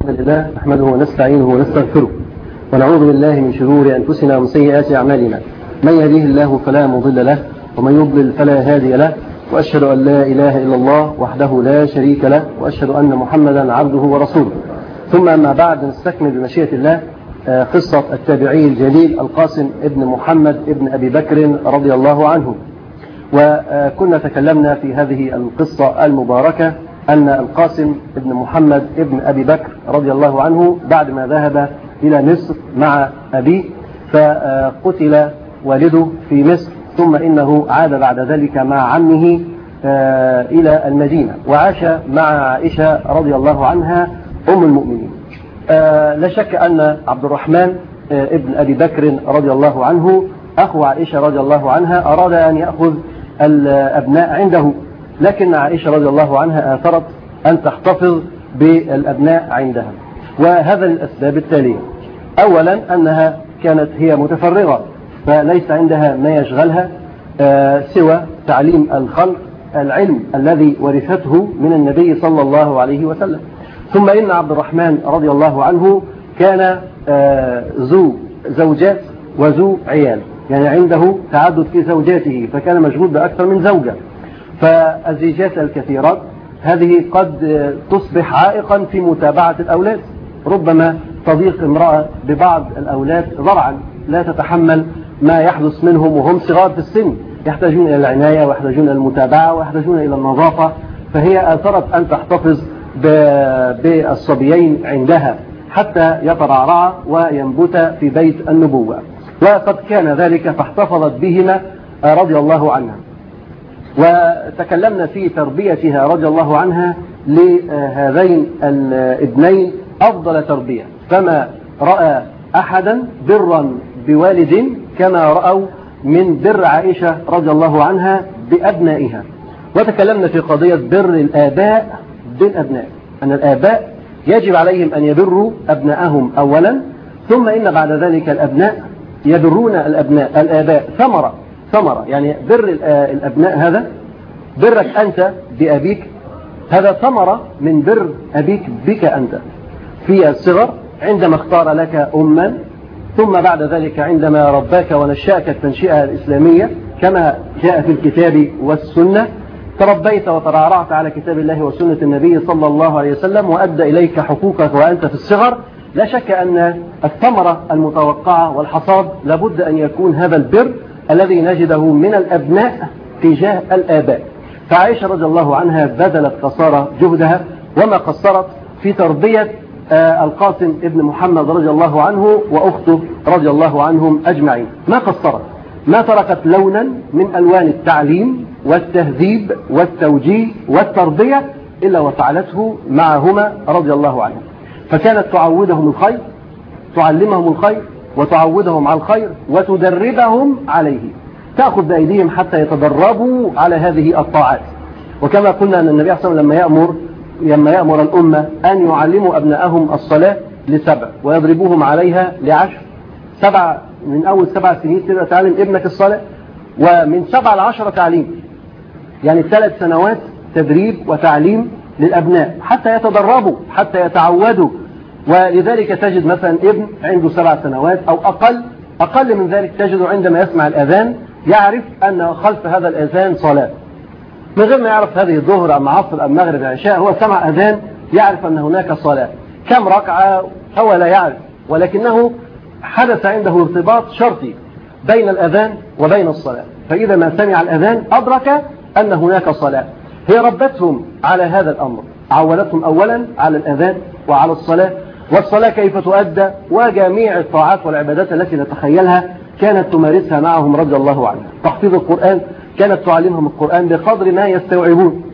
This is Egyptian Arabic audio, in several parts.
الحمد لله نحمده ونستعينه ونستغفره ونعوذ بالله من شرور أنفسنا ومن سيئات أعمالنا من يهديه الله فلا مضل له ومن يضلل فلا هادي له وأشهد أن لا إله إلا الله وحده لا شريك له وأشهد أن محمدا عبده ورسوله ثم أما بعد نستكمل بمشيئة الله قصة التابعي الجليل القاسم ابن محمد ابن أبي بكر رضي الله عنه وكنا تكلمنا في هذه القصة المباركة أن القاسم ابن محمد ابن أبي بكر رضي الله عنه بعد ما ذهب إلى مصر مع أبيه فقتل والده في مصر ثم إنه عاد بعد ذلك مع عمه إلى المدينة وعاش مع عائشة رضي الله عنها أم المؤمنين لا شك أن عبد الرحمن ابن أبي بكر رضي الله عنه أخو عائشة رضي الله عنها أراد أن يأخذ الأبناء عنده لكن عائشة رضي الله عنها آثرت أن تحتفظ بالأبناء عندها وهذا الأسباب التالية أولا أنها كانت هي متفرغة فليس عندها ما يشغلها سوى تعليم الخلق العلم الذي ورثته من النبي صلى الله عليه وسلم ثم إن عبد الرحمن رضي الله عنه كان ذو زوجات وذو عيال يعني عنده تعدد في زوجاته فكان مشغول بأكثر من زوجة فالزيجات الكثيرات هذه قد تصبح عائقا في متابعة الأولاد ربما تضيق امرأة ببعض الأولاد ضرعا لا تتحمل ما يحدث منهم وهم صغار في السن يحتاجون إلى العناية ويحتاجون إلى المتابعة ويحتاجون إلى النظافة فهي آثرت أن تحتفظ بالصبيين عندها حتى يترعرع وينبت في بيت النبوة وقد كان ذلك فاحتفظت بهما رضي الله عنها وتكلمنا في تربيتها رضي الله عنها لهذين الابنين أفضل تربية فما رأى أحدا برا بوالد كما رأوا من بر عائشة رضي الله عنها بأبنائها وتكلمنا في قضية بر الآباء بالأبناء أن الآباء يجب عليهم أن يبروا أبنائهم أولا ثم إن بعد ذلك الأبناء يبرون الأبناء الآباء ثمرة ثمرة يعني بر الأبناء هذا برك أنت بأبيك هذا ثمرة من بر أبيك بك أنت في الصغر عندما اختار لك أما ثم بعد ذلك عندما رباك ونشأك التنشئة الإسلامية كما جاء في الكتاب والسنة تربيت وترعرعت على كتاب الله وسنة النبي صلى الله عليه وسلم وأدى إليك حقوقك وأنت في الصغر لا شك أن الثمرة المتوقعة والحصاد لابد أن يكون هذا البر الذي نجده من الأبناء تجاه الآباء فعائشة رضي الله عنها بذلت قصارى جهدها وما قصرت في تربية القاسم ابن محمد رضي الله عنه وأخته رضي الله عنهم أجمعين ما قصرت ما تركت لونا من ألوان التعليم والتهذيب والتوجيه والتربية إلا وفعلته معهما رضي الله عنهم فكانت تعودهم الخير تعلمهم الخير وتعودهم على الخير وتدربهم عليه تأخذ بأيديهم حتى يتدربوا على هذه الطاعات وكما قلنا أن النبي صلى الله عليه وسلم لما يأمر لما يأمر الأمة أن يعلموا أبنائهم الصلاة لسبع ويضربوهم عليها لعشر سبع من أول سبع سنين تبقى تعلم ابنك الصلاة ومن سبع لعشرة تعليم يعني ثلاث سنوات تدريب وتعليم للأبناء حتى يتدربوا حتى يتعودوا ولذلك تجد مثلا ابن عنده سبع سنوات أو أقل أقل من ذلك تجده عندما يسمع الأذان يعرف أن خلف هذا الأذان صلاة من غير ما يعرف هذه الظهر أم عصر أم مغرب عشاء هو سمع أذان يعرف أن هناك صلاة كم ركعة هو لا يعرف ولكنه حدث عنده ارتباط شرطي بين الأذان وبين الصلاة فإذا ما سمع الأذان أدرك أن هناك صلاة هي ربتهم على هذا الأمر عودتهم أولا على الأذان وعلى الصلاة والصلاة كيف تؤدى وجميع الطاعات والعبادات التي نتخيلها كانت تمارسها معهم رضي الله عنها تحفيظ القرآن كانت تعلمهم القرآن بقدر ما يستوعبون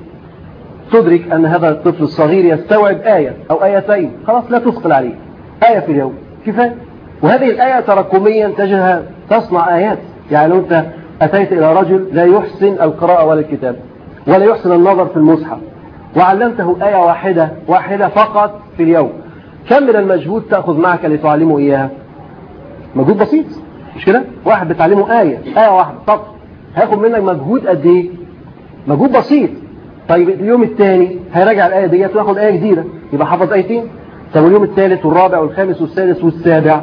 تدرك أن هذا الطفل الصغير يستوعب آية أو آيتين خلاص لا تثقل عليه آية في اليوم كفاية وهذه الآية تراكميا تجدها تصنع آيات يعني لو أنت أتيت إلى رجل لا يحسن القراءة ولا الكتاب ولا يحسن النظر في المصحف وعلمته آية واحدة واحدة فقط في اليوم كم من المجهود تأخذ معك لتعلمه إياها مجهود بسيط مش كده واحد بتعلمه آية آية واحدة طب هياخد منك مجهود قد إيه مجهود بسيط طيب اليوم الثاني هيراجع الآية ديت وياخد آية جديدة يبقى حفظ آيتين طب واليوم الثالث والرابع والخامس والسادس والسابع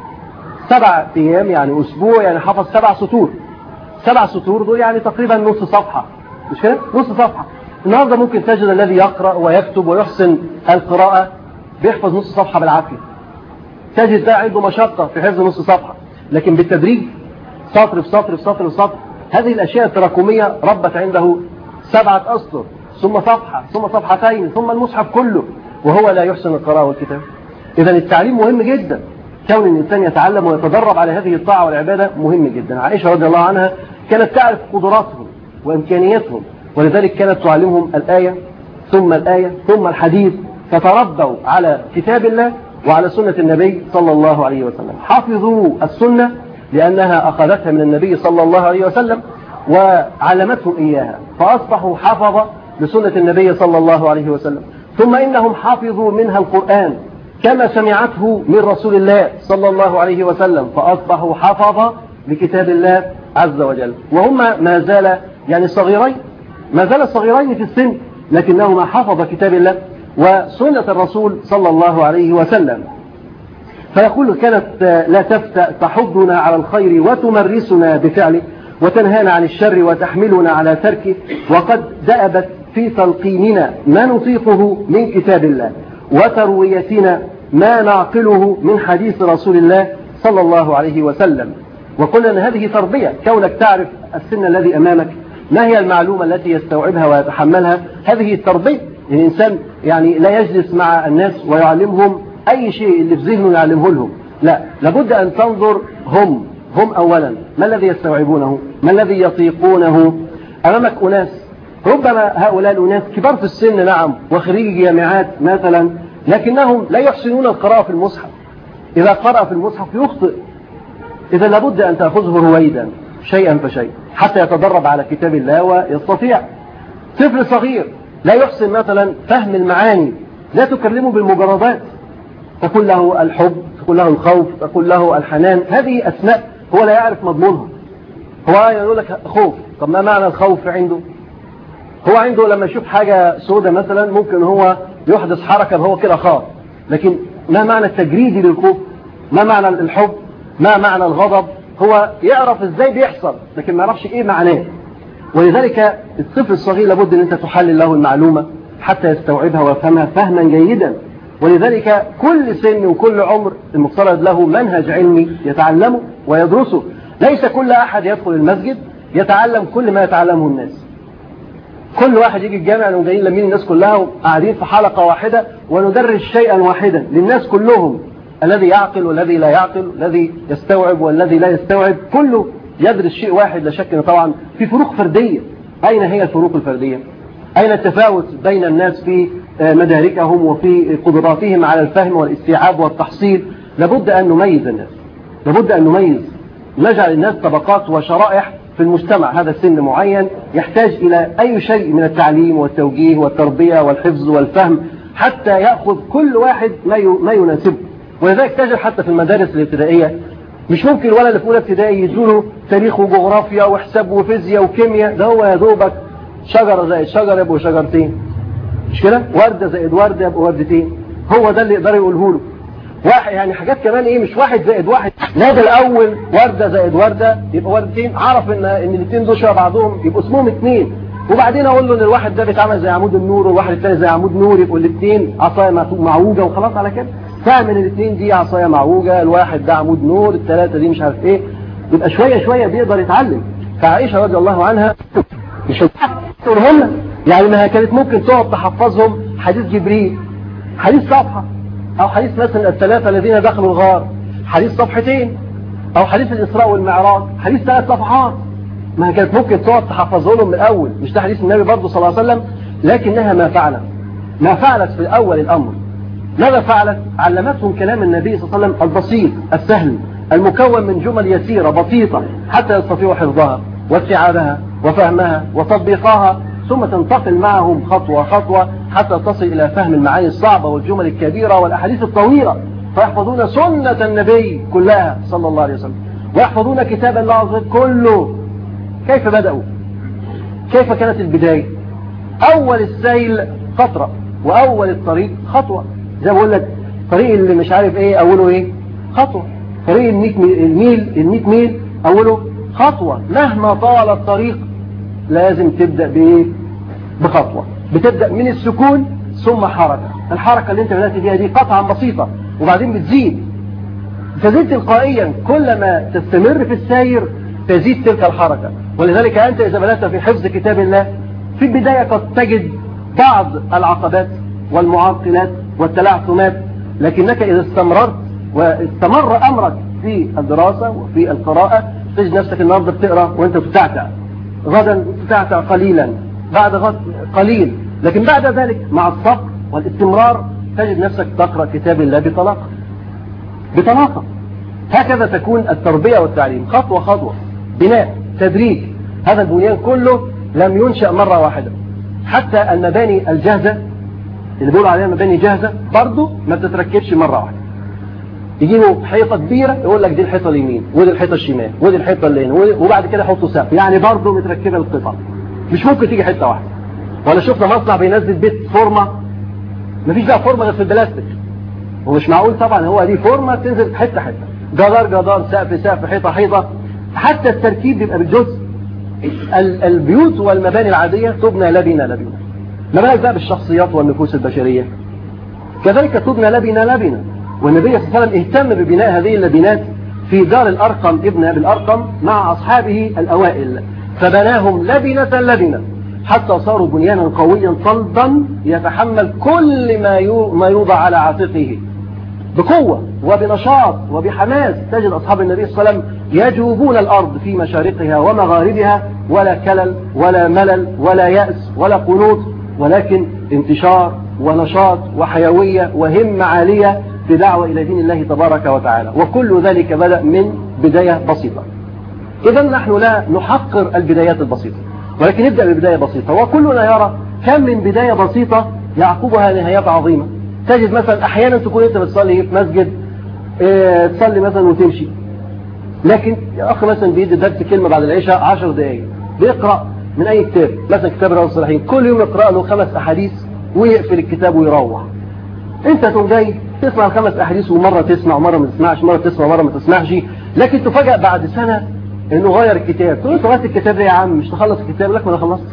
سبع أيام يعني أسبوع يعني حفظ سبع سطور سبع سطور دول يعني تقريبا نص صفحة مش كده؟ نص صفحة النهارده ممكن تجد الذي يقرأ ويكتب ويحسن القراءة بيحفظ نص صفحة بالعافية تجد ده عنده مشقة في حفظ نص صفحة لكن بالتدريج سطر في سطر في سطر في سطر هذه الأشياء التراكمية ربت عنده سبعة أسطر ثم صفحة ثم صفحتين ثم المصحف كله وهو لا يحسن القراءة والكتاب إذا التعليم مهم جدا كون الإنسان يتعلم ويتدرب على هذه الطاعة والعبادة مهم جدا عائشة رضي الله عنها كانت تعرف قدراتهم وإمكانياتهم ولذلك كانت تعلمهم الآية ثم الآية ثم الحديث فتربوا على كتاب الله وعلى سنة النبي صلى الله عليه وسلم حفظوا السنة لأنها أخذتها من النبي صلى الله عليه وسلم وعلمتهم إياها فأصبحوا حفظ لسنة النبي صلى الله عليه وسلم ثم إنهم حفظوا منها القرآن كما سمعته من رسول الله صلى الله عليه وسلم فأصبحوا حفظ لكتاب الله عز وجل وهم ما زال يعني صغيرين ما زال صغيرين في السن لكنهما حفظ كتاب الله وسنة الرسول صلى الله عليه وسلم فيقول كانت لا تفتأ تحضنا على الخير وتمرسنا بفعله وتنهانا عن الشر وتحملنا على تركه وقد دأبت في تلقيننا ما نطيقه من كتاب الله وترويتنا ما نعقله من حديث رسول الله صلى الله عليه وسلم وقلنا أن هذه تربية كونك تعرف السن الذي أمامك ما هي المعلومة التي يستوعبها ويتحملها هذه التربية الإنسان يعني لا يجلس مع الناس ويعلمهم أي شيء اللي في ذهنه يعلمه لهم لا لابد أن تنظر هم هم أولا ما الذي يستوعبونه ما الذي يطيقونه أمامك أناس ربما هؤلاء الأناس كبار في السن نعم وخريج جامعات مثلا لكنهم لا يحسنون القراءة في المصحف إذا قرأ في المصحف يخطئ إذا لابد أن تأخذه رويدا شيئا فشيئا حتى يتدرب على كتاب الله ويستطيع طفل صغير لا يحسن مثلا فهم المعاني لا تكلمه بالمجردات تقول له الحب تقول له الخوف تقول له الحنان هذه أسماء هو لا يعرف مضمونها هو يقول لك خوف طب ما معنى الخوف عنده هو عنده لما يشوف حاجة سودة مثلا ممكن هو يحدث حركة هو كده خاف لكن ما معنى التجريدي للخوف ما معنى الحب ما معنى الغضب هو يعرف ازاي بيحصل لكن ما يعرفش ايه معناه ولذلك الطفل الصغير لابد ان انت تحلل له المعلومة حتى يستوعبها ويفهمها فهما جيدا ولذلك كل سن وكل عمر المفترض له منهج علمي يتعلمه ويدرسه ليس كل أحد يدخل المسجد يتعلم كل ما يتعلمه الناس كل واحد يجي الجامع انهم جايين لمين الناس كلها وقاعدين في حلقة واحدة وندرس شيئا واحدا للناس كلهم الذي يعقل والذي لا يعقل الذي يستوعب والذي لا يستوعب كله يدرس شيء واحد لا شك طبعا في فروق فردية أين هي الفروق الفردية أين التفاوت بين الناس في مداركهم وفي قدراتهم على الفهم والاستيعاب والتحصيل لابد أن نميز الناس لابد أن نميز نجعل الناس طبقات وشرائح في المجتمع هذا سن معين يحتاج إلى أي شيء من التعليم والتوجيه والتربية والحفظ والفهم حتى يأخذ كل واحد ما يناسبه ولذلك تجد حتى في المدارس الابتدائية مش ممكن الولد اللي في اولى ابتدائي يدوله تاريخ وجغرافيا وحساب وفيزياء وكيمياء ده هو يا دوبك شجرة زائد شجرة يبقوا شجرتين مش كده وردة زائد وردة يبقوا وردتين هو ده اللي يقدر يقوله له واحد يعني حاجات كمان ايه مش واحد زائد واحد لا ده الاول وردة زائد وردة يبقى وردتين عرف ان ان الاثنين دول شبه بعضهم يبقوا اسمهم اثنين وبعدين اقول له ان الواحد ده بيتعمل زي عمود النور والواحد الثاني زي عمود نور يبقوا الاثنين عصايه معوجه وخلاص على كده فاهم ان الاثنين دي عصايه معوجه الواحد ده عمود نور الثلاثه دي مش عارف ايه يبقى شويه شويه بيقدر يتعلم فعائشه رضي الله عنها مش تقولهم يعني ما كانت ممكن تقعد تحفظهم حديث جبريل حديث صفحه او حديث مثلا الثلاثه الذين دخلوا الغار حديث صفحتين او حديث الاسراء والمعراج حديث ثلاث صفحات ما كانت ممكن تقعد تحفظه لهم من الاول مش ده حديث النبي برضه صلى الله عليه وسلم لكنها ما فعلت ما فعلت في اول الامر ماذا فعلت علمتهم كلام النبي صلى الله عليه وسلم البسيط السهل المكون من جمل يسيرة بسيطة حتى يستطيعوا حفظها واستيعابها وفهمها وتطبيقها ثم تنتقل معهم خطوة خطوة حتى تصل إلى فهم المعاني الصعبة والجمل الكبيرة والأحاديث الطويلة فيحفظون سنة النبي كلها صلى الله عليه وسلم ويحفظون كتاب الله عز وجل كله كيف بدأوا كيف كانت البداية أول السيل قطرة وأول الطريق خطوة زي ما بقول لك طريق اللي مش عارف ايه اوله ايه خطوة طريق الميل الميل الميت ميل اوله خطوة مهما طال الطريق لازم تبدأ بايه بخطوة بتبدأ من السكون ثم حركة الحركة اللي انت بدأت بيها دي قطعا بسيطة وبعدين بتزيد تزيد تلقائيا كلما تستمر في السير تزيد تلك الحركة ولذلك أنت إذا بدأت في حفظ كتاب الله في البداية قد تجد بعض العقبات والمعطلات والتلعثمات لكنك إذا استمررت واستمر أمرك في الدراسة وفي القراءة تجد نفسك النهاردة بتقرأ وانت بتتعتع غدا بتتعتع قليلا بعد غد قليل لكن بعد ذلك مع الصبر والاستمرار تجد نفسك تقرأ كتاب الله بطلاقة بطلاقة هكذا تكون التربية والتعليم خطوة خطوة بناء تدريج هذا البنيان كله لم ينشأ مرة واحدة حتى المباني الجاهزة اللي بيقولوا عليها مباني جاهزة برضه ما بتتركبش مرة واحدة يجيبوا حيطة كبيرة يقول لك دي الحيطة اليمين ودي الحيطة الشمال ودي الحيطة اللي هنا وبعد كده يحطوا سقف يعني برضه متركبة القطع مش ممكن تيجي حتة واحدة ولا شفنا مصنع بينزل بيت فورمة مفيش بقى فورمة غير في البلاستيك ومش معقول طبعا هو دي فورمة تنزل حتة حتة جدار جدار سقف سقف حيطة حيطة حتى التركيب بيبقى بالجزء البيوت والمباني العادية تبنى لبنة لبنة ما بالك بقى بالشخصيات والنفوس البشرية كذلك تبنى لبنة لبنة والنبي صلى الله عليه وسلم اهتم ببناء هذه اللبنات في دار الأرقم ابن أبي الأرقم مع أصحابه الأوائل فبناهم لبنة لبنة حتى صاروا بنيانا قويا صلبا يتحمل كل ما ما يوضع على عاتقه بقوة وبنشاط وبحماس تجد أصحاب النبي صلى الله عليه وسلم يجوبون الأرض في مشارقها ومغاربها ولا كلل ولا ملل ولا يأس ولا قنوط ولكن انتشار ونشاط وحيوية وهمة عالية في دعوة إلى دين الله تبارك وتعالى وكل ذلك بدأ من بداية بسيطة إذا نحن لا نحقر البدايات البسيطة ولكن نبدأ ببداية بسيطة وكلنا يرى كم من بداية بسيطة يعقبها نهايات عظيمة تجد مثلا أحيانا تكون أنت بتصلي في مسجد اه تصلي مثلا وتمشي لكن أخ مثلا بيدي درس كلمة بعد العشاء 10 دقايق بيقرأ من أي كتاب مثلا كتاب رياض الصالحين كل يوم يقرأ له خمس أحاديث ويقفل الكتاب ويروح أنت تقوم جاي تسمع الخمس أحاديث ومرة تسمع ومرة ما تسمعش مرة تسمع ومرة ما تسمعش لكن تفاجأ بعد سنة إنه غير الكتاب تقول له غيرت الكتاب ده يا عم مش تخلص الكتاب لك ما أنا خلصت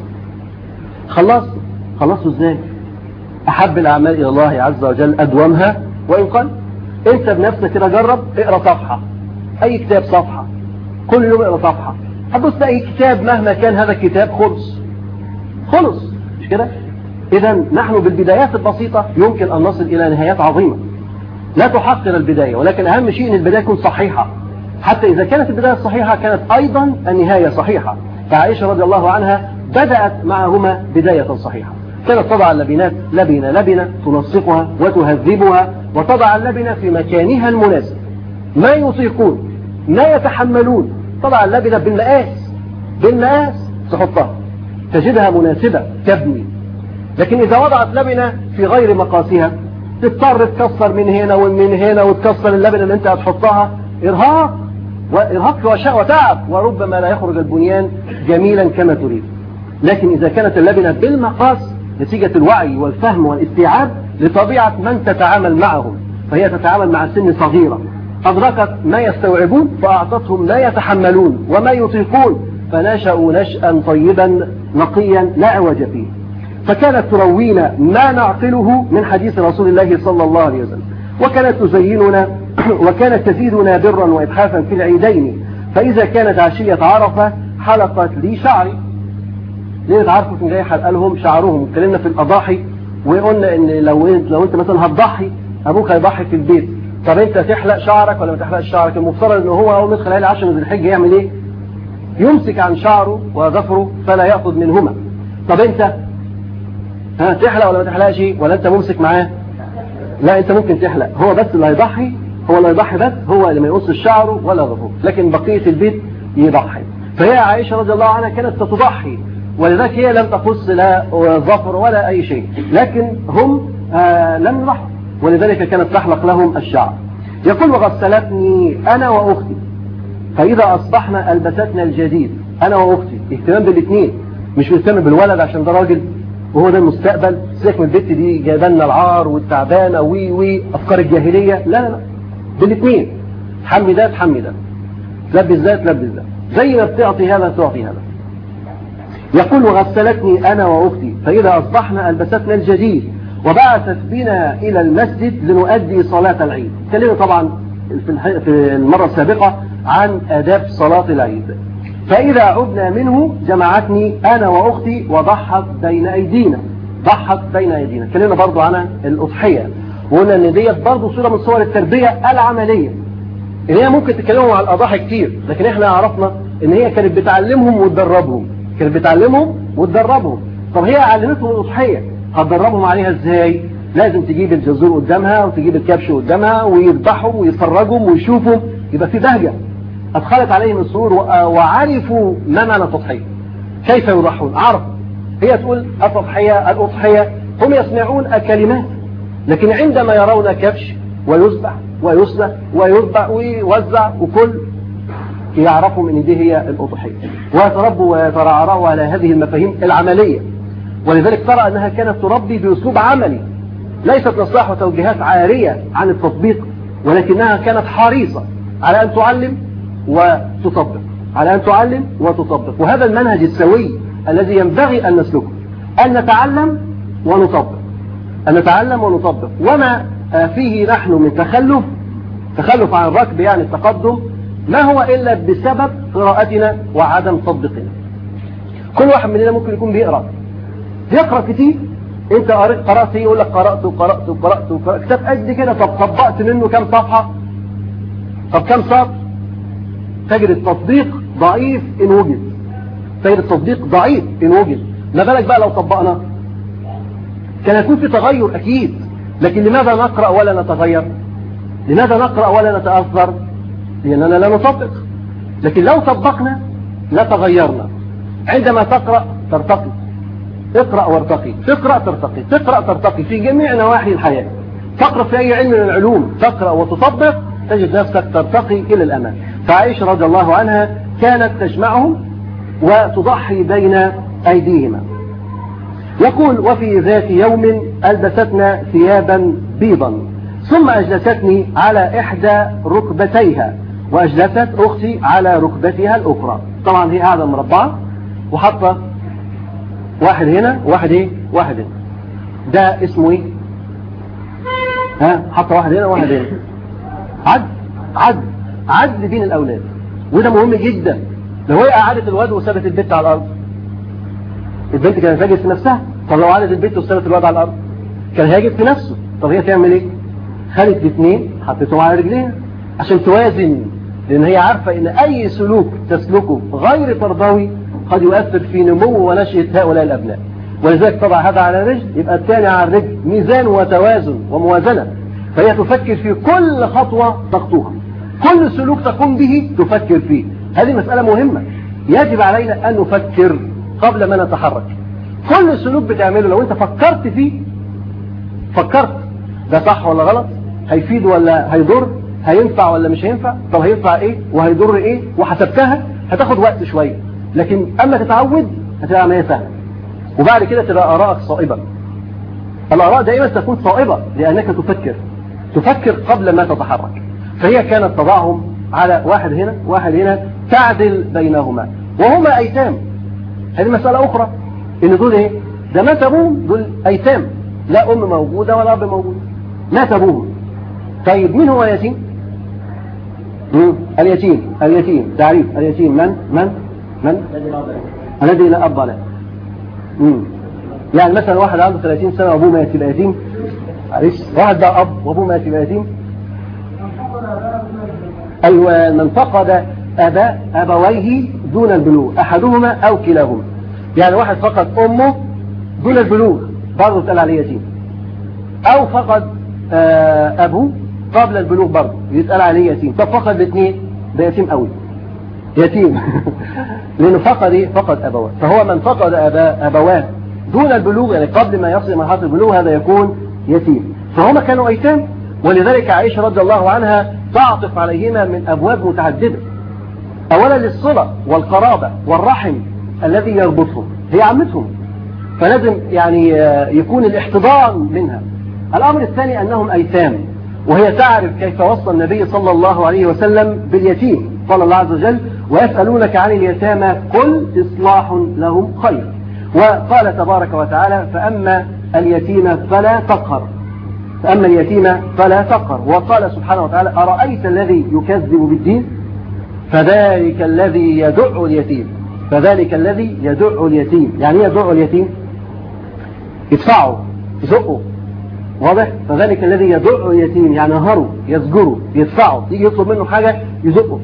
خلصت خلصته إزاي أحب الأعمال إلى الله عز وجل أدومها وإن قل أنت بنفسك كده جرب اقرأ صفحة أي كتاب صفحة كل يوم اقرأ صفحة هتبص أي كتاب مهما كان هذا الكتاب خلص خلص مش كده إذا نحن بالبدايات البسيطة يمكن أن نصل إلى نهايات عظيمة لا تحقر البداية ولكن أهم شيء أن البداية تكون صحيحة حتى إذا كانت البداية صحيحة كانت أيضا النهاية صحيحة فعائشة رضي الله عنها بدأت معهما بداية صحيحة كانت تضع اللبنات لبنة لبنة تنسقها وتهذبها وتضع اللبنة في مكانها المناسب ما يطيقون ما يتحملون تضع اللبنة بالمقاس بالمقاس تحطها تجدها مناسبة تبني لكن إذا وضعت لبنة في غير مقاسها تضطر تكسر من هنا ومن هنا وتكسر اللبنة اللي انت هتحطها إرهاق وإرهاق وتعب وربما لا يخرج البنيان جميلا كما تريد لكن إذا كانت اللبنة بالمقاس نتيجة الوعي والفهم والاستيعاب لطبيعة من تتعامل معهم فهي تتعامل مع سن صغيرة أدركت ما يستوعبون فأعطتهم ما يتحملون وما يطيقون فنشأوا نشأا طيبا نقيا لا عوج فيه فكانت تروينا ما نعقله من حديث رسول الله صلى الله عليه وسلم وكانت تزيننا وكانت تزيدنا برا وإبحاثا في العيدين فإذا كانت عشية عرفة حلقت لي شعري ليه عرفوا كان جاي حلق لهم شعرهم اتكلمنا في الأضاحي وقلنا ان لو انت لو انت مثلا هتضحي ابوك هيضحي في البيت طب انت تحلق شعرك ولا ما تحلقش شعرك المفترض ان هو اول ما يدخل عليه 10 ذي الحجه يعمل ايه يمسك عن شعره وظفره فلا ياخذ منهما طب انت ها تحلق ولا ما تحلقش ولا انت ممسك معاه لا انت ممكن تحلق هو بس اللي هيضحي هو اللي يضحي بس هو اللي ما يقص شعره ولا ظفره لكن بقيه البيت يضحي فهي عائشه رضي الله عنها كانت تضحي ولذلك هي لم تقص لا ظفر ولا أي شيء لكن هم آه لم يضحوا ولذلك كانت تحلق لهم الشعر يقول وغسلتني أنا وأختي فإذا أصبحنا ألبستنا الجديد أنا وأختي اهتمام بالاثنين مش بيهتم بالولد عشان ده راجل وهو ده المستقبل سيبك من البت دي جايبالنا العار والتعبانه وي وي افكار الجاهليه لا لا لا بالاثنين تحمي ده تحمي ده تلبس ده تلبس ده زي ما بتعطي هذا تعطي هذا يقول وغسلتني انا واختي فاذا اصبحنا البستنا الجديد وبعثت بنا الى المسجد لنؤدي صلاه العيد تكلمنا طبعا في المره السابقه عن اداب صلاه العيد فإذا عدنا منه جمعتني أنا وأختي وضحت بين أيدينا ضحت بين أيدينا اتكلمنا برضو عن الأضحية وقلنا إن ديت برضو صورة من صور التربية العملية إن هي ممكن تكلمهم عن الأضاحي كتير لكن إحنا عرفنا إن هي كانت بتعلمهم وتدربهم كانت بتعلمهم وتدربهم طب هي علمتهم الأضحية هتدربهم عليها إزاي لازم تجيب الجزور قدامها وتجيب الكبش قدامها ويذبحهم ويفرجهم ويشوفوا يبقى في بهجة أدخلت عليهم السرور وعرفوا ما معنى التضحية كيف يضحون عرفوا هي تقول التضحية الأضحية هم يسمعون الكلمات لكن عندما يرون كبش ويذبح ويسلخ ويذبح ويوزع وكل يعرفوا ان دي هي الأضحية ويتربوا ويترعرعوا على هذه المفاهيم العملية ولذلك ترى أنها كانت تربي بأسلوب عملي ليست نصائح وتوجيهات عارية عن التطبيق ولكنها كانت حريصة على أن تعلم وتطبق على أن تعلم وتطبق وهذا المنهج السوي الذي ينبغي أن نسلكه أن نتعلم ونطبق أن نتعلم ونطبق وما فيه نحن من تخلف تخلف عن الركب يعني التقدم ما هو إلا بسبب قراءتنا وعدم تطبيقنا كل واحد مننا ممكن يكون بيقرأ بيقرأ كتير انت قرأت قرأت ايه يقول لك قرأت وقرأت وقرأت وقرأت كتاب قد كده طب طبقت منه كام صفحة طب كام سطر تجد التطبيق ضعيف إن وجد تجد التطبيق ضعيف إن وجد ما بالك بقى لو طبقنا كان يكون في تغير أكيد لكن لماذا نقرأ ولا نتغير لماذا نقرأ ولا نتأثر لأننا لا نطبق لكن لو طبقنا لتغيرنا عندما تقرأ ترتقي اقرأ وارتقي تقرأ ترتقي تقرأ ترتقي في جميع نواحي الحياة تقرأ في أي علم من العلوم تقرأ وتطبق تجد نفسك ترتقي إلى الأمام فعائشة رضي الله عنها كانت تجمعهم وتضحي بين أيديهما يقول وفي ذات يوم ألبستنا ثيابا بيضا ثم أجلستني على إحدى ركبتيها وأجلست أختي على ركبتها الأخرى طبعا هي قاعدة مربعة وحاطة واحد هنا واحد ايه واحد هنا ده اسمه ايه ها حاطة واحد هنا واحد هنا عدل عدل عدل بين الأولاد وده مهم جدا لو هي قعدت الواد وسابت البت على الأرض البنت كانت هاجت في نفسها طب لو قعدت البت وسابت الواد على الأرض كان هاجت في نفسه طب هي تعمل ايه خلت الاثنين حطيتهم على رجليها عشان توازن لأن هي عارفة إن أي سلوك تسلكه غير تربوي قد يؤثر في نمو ونشأة هؤلاء الأبناء ولذلك طبعا هذا على رجل يبقى الثاني على الرجل ميزان وتوازن وموازنة فهي تفكر في كل خطوة تخطوها كل سلوك تقوم به تفكر فيه هذه مسألة مهمة يجب علينا أن نفكر قبل ما نتحرك كل سلوك بتعمله لو أنت فكرت فيه فكرت ده صح ولا غلط هيفيد ولا هيضر هينفع ولا مش هينفع طب هينفع ايه وهيضر ايه وحسبتها هتاخد وقت شوية لكن اما تتعود هتبقى عملية سهلة وبعد كده تبقى آرائك صائبة الآراء دائما تكون صائبة لأنك تفكر تفكر قبل ما تتحرك فهي كانت تضعهم على واحد هنا واحد هنا تعدل بينهما وهما أيتام هذه مسألة أخرى إن دول إيه ده مات أبوهم دول أيتام لا أم موجودة ولا أب موجود مات أبوهم طيب مين هو يتيم مم. اليتيم اليتيم تعريف اليتيم من من من الذي لا أب له مم. يعني مثلا واحد عنده 30 سنة وأبوه مات يبقى يتيم معلش واحد ده أب وأبوه مات يبقى يتيم أيوة من فقد أبا أبويه دون البلوغ أحدهما أو كلاهما يعني واحد فقد أمه دون البلوغ برضه تقال عليه يتيم أو فقد أبوه قبل البلوغ برضه يتقال عليه يتيم طب فقد الاثنين ده يتيم قوي يتيم لأنه فقد إيه؟ فقد أبواه فهو من فقد أبا أبواه دون البلوغ يعني قبل ما يصل مرحلة البلوغ هذا يكون يتيم فهم كانوا أيتام ولذلك عائشة رضي الله عنها تعطف عليهما من أبواب متعددة أولا للصلة والقرابة والرحم الذي يربطهم هي عمتهم فلازم يعني يكون الاحتضان منها الأمر الثاني أنهم أيتام وهي تعرف كيف وصى النبي صلى الله عليه وسلم باليتيم قال الله عز وجل ويسألونك عن اليتامى قل إصلاح لهم خير وقال تبارك وتعالى فأما اليتيم فلا تقهر فأما اليتيم فلا تقهر وقال سبحانه وتعالى أرأيت الذي يكذب بالدين فذلك الذي يدع اليتيم فذلك الذي يدع اليتيم يعني يدع اليتيم يدفعه يزقه واضح فذلك الذي يدع اليتيم يعني ينهره يزجره يدفعه يجي يطلب منه حاجة يزقه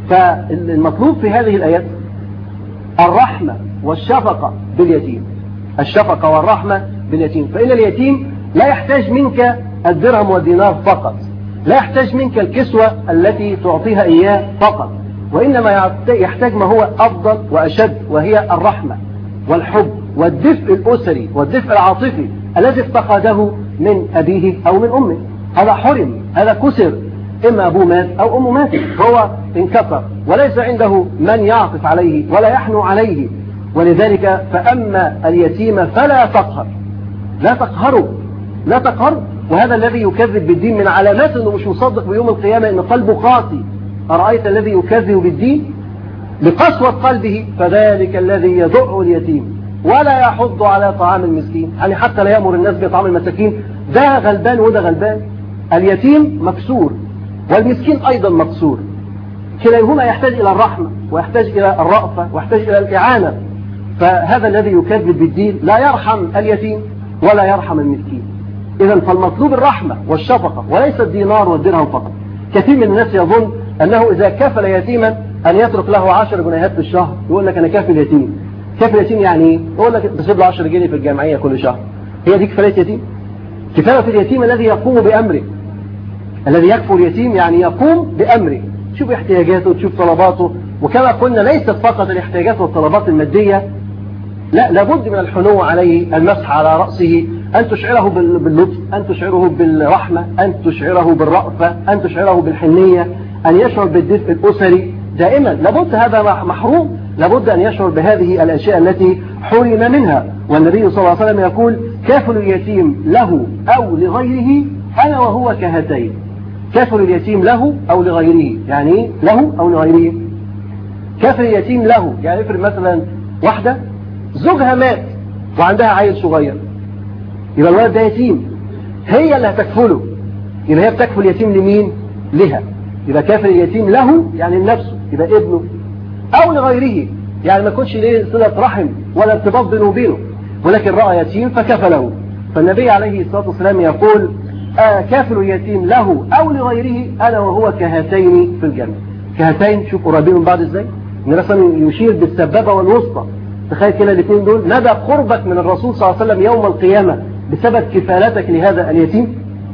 فالمطلوب في هذه الآيات الرحمة والشفقة باليتيم الشفقة والرحمة باليتيم فإن اليتيم لا يحتاج منك الدرهم والدينار فقط لا يحتاج منك الكسوة التي تعطيها إياه فقط وإنما يحتاج ما هو أفضل وأشد وهي الرحمة والحب والدفء الأسري والدفء العاطفي الذي افتقده من أبيه أو من أمه هذا حرم هذا كسر إما أبوه مات أو أمه ماتت هو انكسر وليس عنده من يعطف عليه ولا يحنو عليه ولذلك فأما اليتيم فلا تقهر لا تقهره لا تقهر وهذا الذي يكذب بالدين من علامات أنه مش مصدق بيوم القيامة أن قلبه قاسي أرأيت الذي يكذب بالدين بقسوة قلبه فذلك الذي يدع اليتيم ولا يحض على طعام المسكين يعني حتى لا يأمر الناس بطعام المساكين ده غلبان وده غلبان اليتيم مكسور والمسكين أيضا مكسور كليهما يحتاج إلى الرحمة ويحتاج إلى الرأفة ويحتاج إلى الإعانة فهذا الذي يكذب بالدين لا يرحم اليتيم ولا يرحم المسكين إذا فالمطلوب الرحمة والشفقة وليس الدينار والدرهم فقط كثير من الناس يظن أنه إذا كفل يتيما أن يترك له 10 جنيهات في الشهر يقول لك أنا كافل يتيم كافل يتيم يعني إيه؟ يقول لك بسيب له 10 جنيه في الجمعية كل شهر هي دي كفاية يتيم كفاية اليتيم الذي يقوم بأمره الذي يكفل اليتيم يعني يقوم بأمره تشوف احتياجاته تشوف طلباته وكما قلنا ليست فقط الاحتياجات والطلبات المادية لا لابد من الحنو عليه المسح على رأسه أن تشعره باللطف أن تشعره بالرحمة أن تشعره بالرأفة أن تشعره بالحنية أن يشعر بالدفء الأسري دائما لابد هذا محروم لابد أن يشعر بهذه الأشياء التي حرم منها والنبي صلى الله عليه وسلم يقول كافل اليتيم له أو لغيره أنا وهو كهاتين كافل اليتيم له أو لغيره يعني له أو لغيره كافل اليتيم له يعني افرض مثلا واحدة زوجها مات وعندها عيل صغير يبقى الولد ده يتيم هي اللي هتكفله يبقى هي بتكفل يتيم لمين لها يبقى كافل اليتيم له يعني لنفسه يبقى ابنه او لغيره يعني ما يكونش ليه صلة رحم ولا ارتباط بينه وبينه ولكن رأى يتيم فكفله فالنبي عليه الصلاة والسلام يقول آه كافل اليتيم له او لغيره انا وهو كهاتين في الجنة كهاتين شوف قريبين من بعض ازاي النبي يشير بالسبابة والوسطى تخيل كده الاثنين دول مدى قربك من الرسول صلى الله عليه وسلم يوم القيامة بسبب كفالتك لهذا اليتيم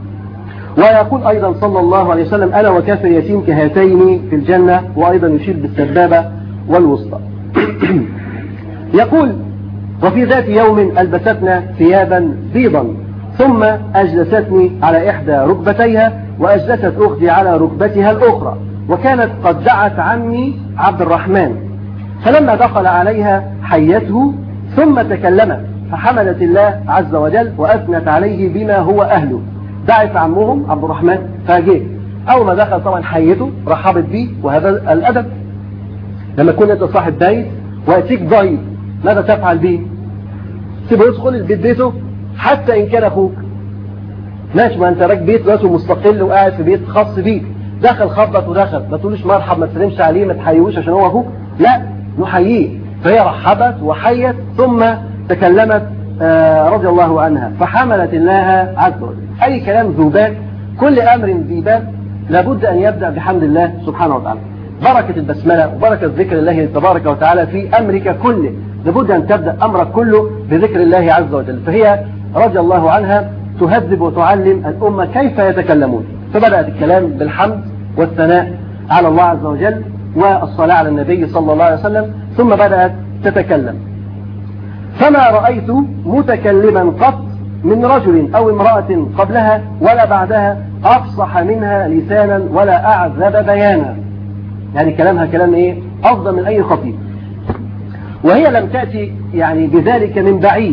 ويقول أيضا صلى الله عليه وسلم أنا وكافر يتيم كهاتين في الجنة وأيضا يشير بالسبابة والوسطى يقول وفي ذات يوم ألبستنا ثيابا بيضا ثم أجلستني على إحدى ركبتيها وأجلست أختي على ركبتها الأخرى وكانت قد دعت عمي عبد الرحمن فلما دخل عليها حيته ثم تكلمت فحمدت الله عز وجل وأثنت عليه بما هو أهله دعت عمهم عبد الرحمن فجاء أول ما دخل طبعا حيته رحبت به وهذا الأدب لما كنت أنت صاحب بيت ويأتيك ضيف ماذا تفعل به سيبه يدخل البيت بيته حتى إن كان أخوك ماشي ما أنت راك بيت راسه مستقل وقاعد في بيت خاص بيك دخل خبط ودخل ما تقولوش مرحب ما تسلمش عليه ما تحيوش عشان هو أخوك لا نحييه فهي رحبت وحيت ثم تكلمت رضي الله عنها فحملت الله عز وجل أي كلام ذوبان كل أمر ذيبان لابد أن يبدأ بحمد الله سبحانه وتعالى بركة البسملة وبركة ذكر الله تبارك وتعالى في أمرك كله لابد أن تبدأ أمرك كله بذكر الله عز وجل فهي رضي الله عنها تهذب وتعلم الأمة كيف يتكلمون فبدأت الكلام بالحمد والثناء على الله عز وجل والصلاة على النبي صلى الله عليه وسلم ثم بدأت تتكلم فما رأيت متكلما قط من رجل أو امرأة قبلها ولا بعدها أفصح منها لسانا ولا أعذب بيانا يعني كلامها كلام إيه أفضل من أي خطيب وهي لم تأتي يعني بذلك من بعيد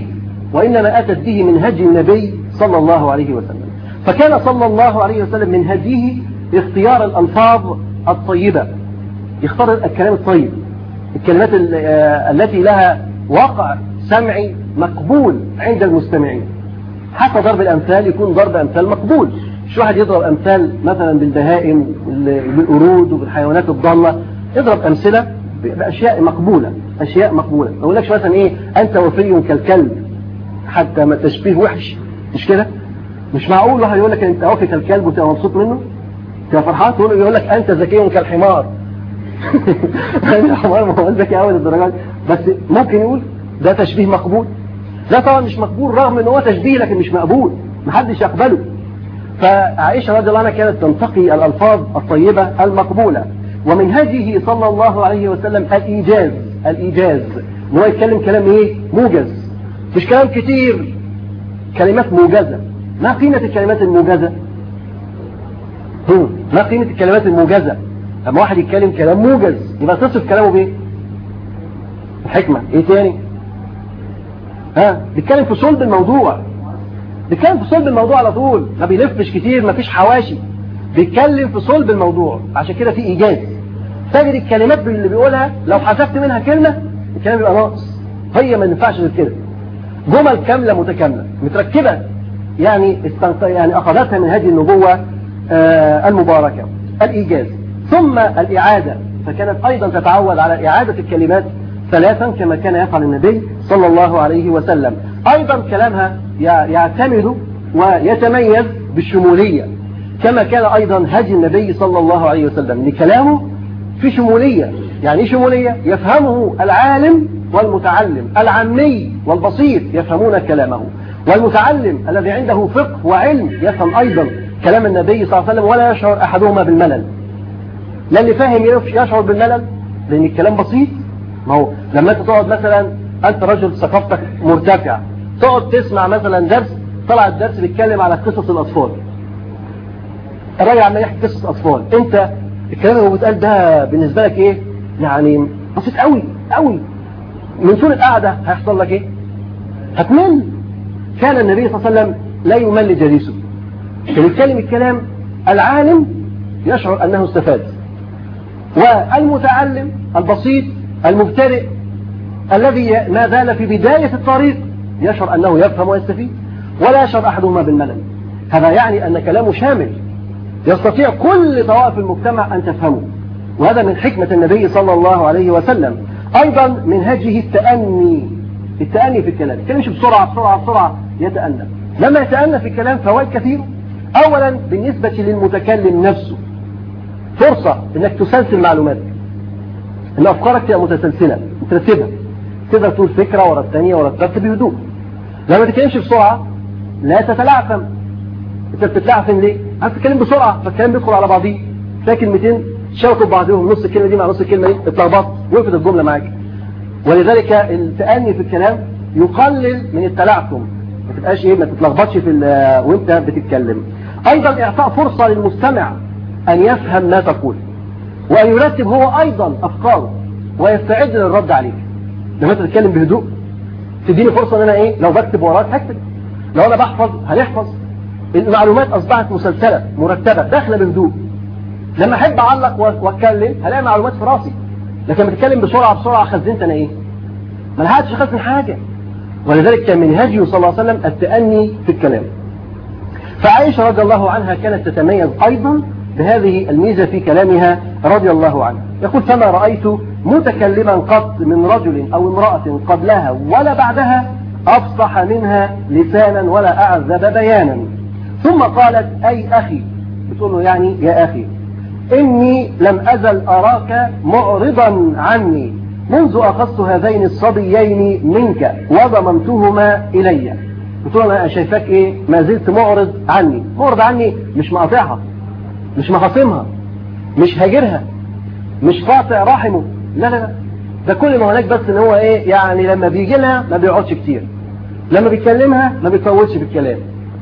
وإنما أتت به من هدي النبي صلى الله عليه وسلم فكان صلى الله عليه وسلم من هديه اختيار الألفاظ الطيبة يختار الكلام الطيب الكلمات التي لها واقع سمعي مقبول عند المستمعين حتى ضرب الأمثال يكون ضرب أمثال مقبول مش واحد يضرب أمثال مثلا بالبهائم بالقرود وبالحيوانات الضالة يضرب أمثلة بأشياء مقبولة أشياء مقبولة ما أقولكش مثلا إيه أنت وفي كالكلب حتى ما تشبيه وحش مش كده مش معقول واحد يقول لك أنت وفي كالكلب وتبقى مبسوط منه تبقى فرحان تقول يقول لك أنت ذكي كالحمار الحمار ما هو ذكي أول الدرجات بس ممكن يقول ده تشبيه مقبول ده طبعا مش مقبول رغم ان هو تشبيه لكن مش مقبول محدش يقبله فعائشة رضي الله عنها كانت تنتقي الألفاظ الطيبة المقبولة ومن هديه صلى الله عليه وسلم الإيجاز الإيجاز ان هو يتكلم كلام إيه موجز مش كلام كتير كلمات موجزة ما قيمة الكلمات الموجزة ما قيمة الكلمات الموجزة لما واحد يتكلم كلام موجز يبقى تصف كلامه بإيه الحكمة إيه تاني ها بيتكلم في صلب الموضوع بيتكلم في صلب الموضوع على طول ما بيلفش كتير ما فيش حواشي بيتكلم في صلب الموضوع عشان كده في ايجاز تجد الكلمات اللي بيقولها لو حذفت منها كلمة الكلام بيبقى ناقص هي ما ينفعش غير كده جمل كاملة متكاملة متركبة يعني استنق... يعني أخذتها من هذه النبوة آه المباركة الإيجاز ثم الإعادة فكانت أيضا تتعود على إعادة الكلمات ثلاثا كما كان يفعل النبي صلى الله عليه وسلم أيضا كلامها يعتمد ويتميز بالشمولية كما كان أيضا هدي النبي صلى الله عليه وسلم لكلامه في شمولية يعني شمولية يفهمه العالم والمتعلم العمي والبسيط يفهمون كلامه والمتعلم الذي عنده فقه وعلم يفهم أيضا كلام النبي صلى الله عليه وسلم ولا يشعر أحدهما بالملل لا اللي فاهم يشعر بالملل لأن الكلام بسيط ما هو لما انت تقعد مثلا انت رجل ثقافتك مرتفعة تقعد تسمع مثلا درس طلع الدرس بيتكلم على قصص الاطفال الراجل عمال يحكي قصص اطفال انت الكلام اللي هو بيتقال ده بالنسبه لك ايه يعني بسيط قوي قوي من طول القعده هيحصل لك ايه هتمل كان النبي صلى الله عليه وسلم لا يمل جليسه كان يتكلم الكلام العالم يشعر انه استفاد والمتعلم البسيط المبتدئ الذي ما زال في بداية الطريق يشعر أنه يفهم ويستفيد ولا يشعر أحدهما بالملل هذا يعني أن كلامه شامل يستطيع كل طوائف المجتمع أن تفهمه وهذا من حكمة النبي صلى الله عليه وسلم أيضا من هجه التأني التأني في الكلام يتكلمش بسرعة بسرعة بسرعة يتأنى لما يتأنى في الكلام فوائد كثيرة أولا بالنسبة للمتكلم نفسه فرصة أنك تسلسل معلوماتك ان افكارك تبقى متسلسله مترتبه تقدر تقول فكره ورا الثانيه ورا الثالثه بهدوء لما تتكلمش بسرعه لا تتلعثم انت بتتلعثم ليه؟ عايز تتكلم بسرعه فالكلام بيدخل على بعضيه تلاقي كلمتين شبكوا ببعضهم نص الكلمه دي مع نص الكلمه دي اتلخبطت وقفت الجمله معاك ولذلك التأني في الكلام يقلل من التلعثم ما تبقاش ايه ما تتلخبطش في وانت بتتكلم ايضا اعطاء فرصه للمستمع ان يفهم ما تقول وأن يرتب هو أيضا أفكاره ويستعد للرد عليك لما أنت تتكلم بهدوء تديني فرصة أن أنا إيه لو بكتب وراك هكتب لو أنا بحفظ هنحفظ المعلومات أصبحت مسلسلة مرتبة داخلة بهدوء لما أحب أعلق وأتكلم هلاقي معلومات في راسي لكن لما تتكلم بسرعة بسرعة خزنت أنا إيه ما لحقتش أخزن حاجة ولذلك كان من هديه صلى الله عليه وسلم التأني في الكلام فعائشة رضي الله عنها كانت تتميز أيضا بهذه الميزة في كلامها رضي الله عنها يقول فما رأيت متكلما قط من رجل أو امرأة قبلها ولا بعدها أفصح منها لسانا ولا أعذب بيانا ثم قالت أي أخي بتقول له يعني يا أخي إني لم أزل أراك معرضا عني منذ أخذت هذين الصبيين منك وضممتهما إلي بتقول أنا شايفاك إيه ما زلت معرض عني معرض عني مش مقاطعها مش مخاصمها مش هاجرها مش قاطع رحمه لا لا لا ده كل ما هناك بس ان هو ايه يعني لما بيجي لها ما بيقعدش كتير لما بيكلمها ما بيطولش في الكلام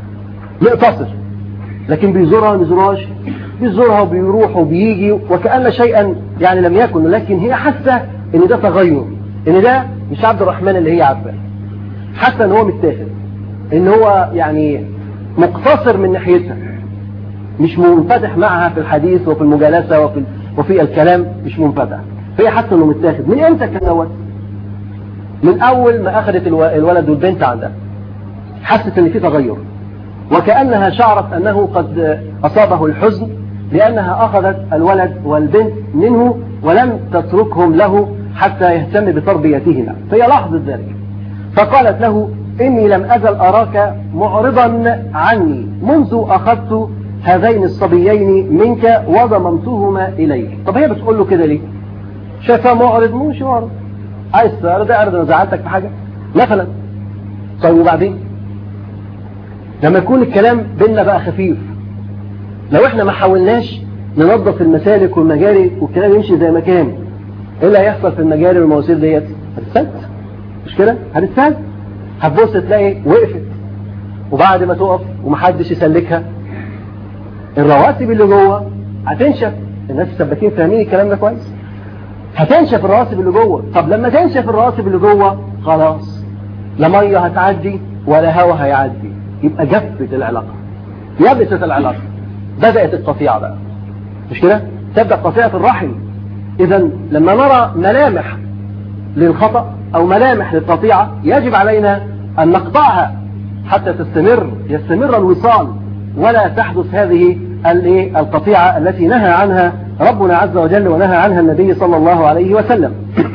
يقتصر لكن بيزورها ما بيزورهاش بيزورها وبيروح وبيجي وكأن شيئا يعني لم يكن لكن هي حاسه ان ده تغير ان ده مش عبد الرحمن اللي هي عارفاه حتى ان هو متاخد ان هو يعني مقتصر من ناحيتها مش منفتح معها في الحديث وفي المجالسة وفي, وفي الكلام مش منفتح فهي حاسه انه متاخد من امتى كان دوت من اول ما اخذت الولد والبنت عندها حست ان في تغير وكأنها شعرت انه قد اصابه الحزن لانها اخذت الولد والبنت منه ولم تتركهم له حتى يهتم بتربيتهما فهي لاحظت ذلك فقالت له إني لم أزل أراك معرضا عني منذ أخذت هذين الصبيين منك وضممتهما إليك طب هي بتقول له كده ليه شايفها معرض مش معرض عايز تعرض اعرض انا زعلتك في حاجة مثلا طيب وبعدين لما يكون الكلام بيننا بقى خفيف لو احنا ما حاولناش ننظف المسالك والمجاري والكلام يمشي زي ما كان ايه اللي هيحصل في المجاري والمواسير ديت هتتسد مش كده هتتسد هتبص تلاقي وقفت وبعد ما تقف ومحدش يسلكها الرواسب اللي جوه هتنشف الناس السباكين فاهمين الكلام ده كويس هتنشف الرواسب اللي جوه طب لما تنشف الرواسب اللي جوه خلاص لا ميه هتعدي ولا هوا هيعدي يبقى جفت العلاقه يبست العلاقه بدات القطيعه بقى مش كده تبدا قطيعه الرحم اذا لما نرى ملامح للخطا او ملامح للقطيعه يجب علينا ان نقطعها حتى تستمر يستمر الوصال ولا تحدث هذه القطيعة التي نهى عنها ربنا عز وجل ونهى عنها النبي صلى الله عليه وسلم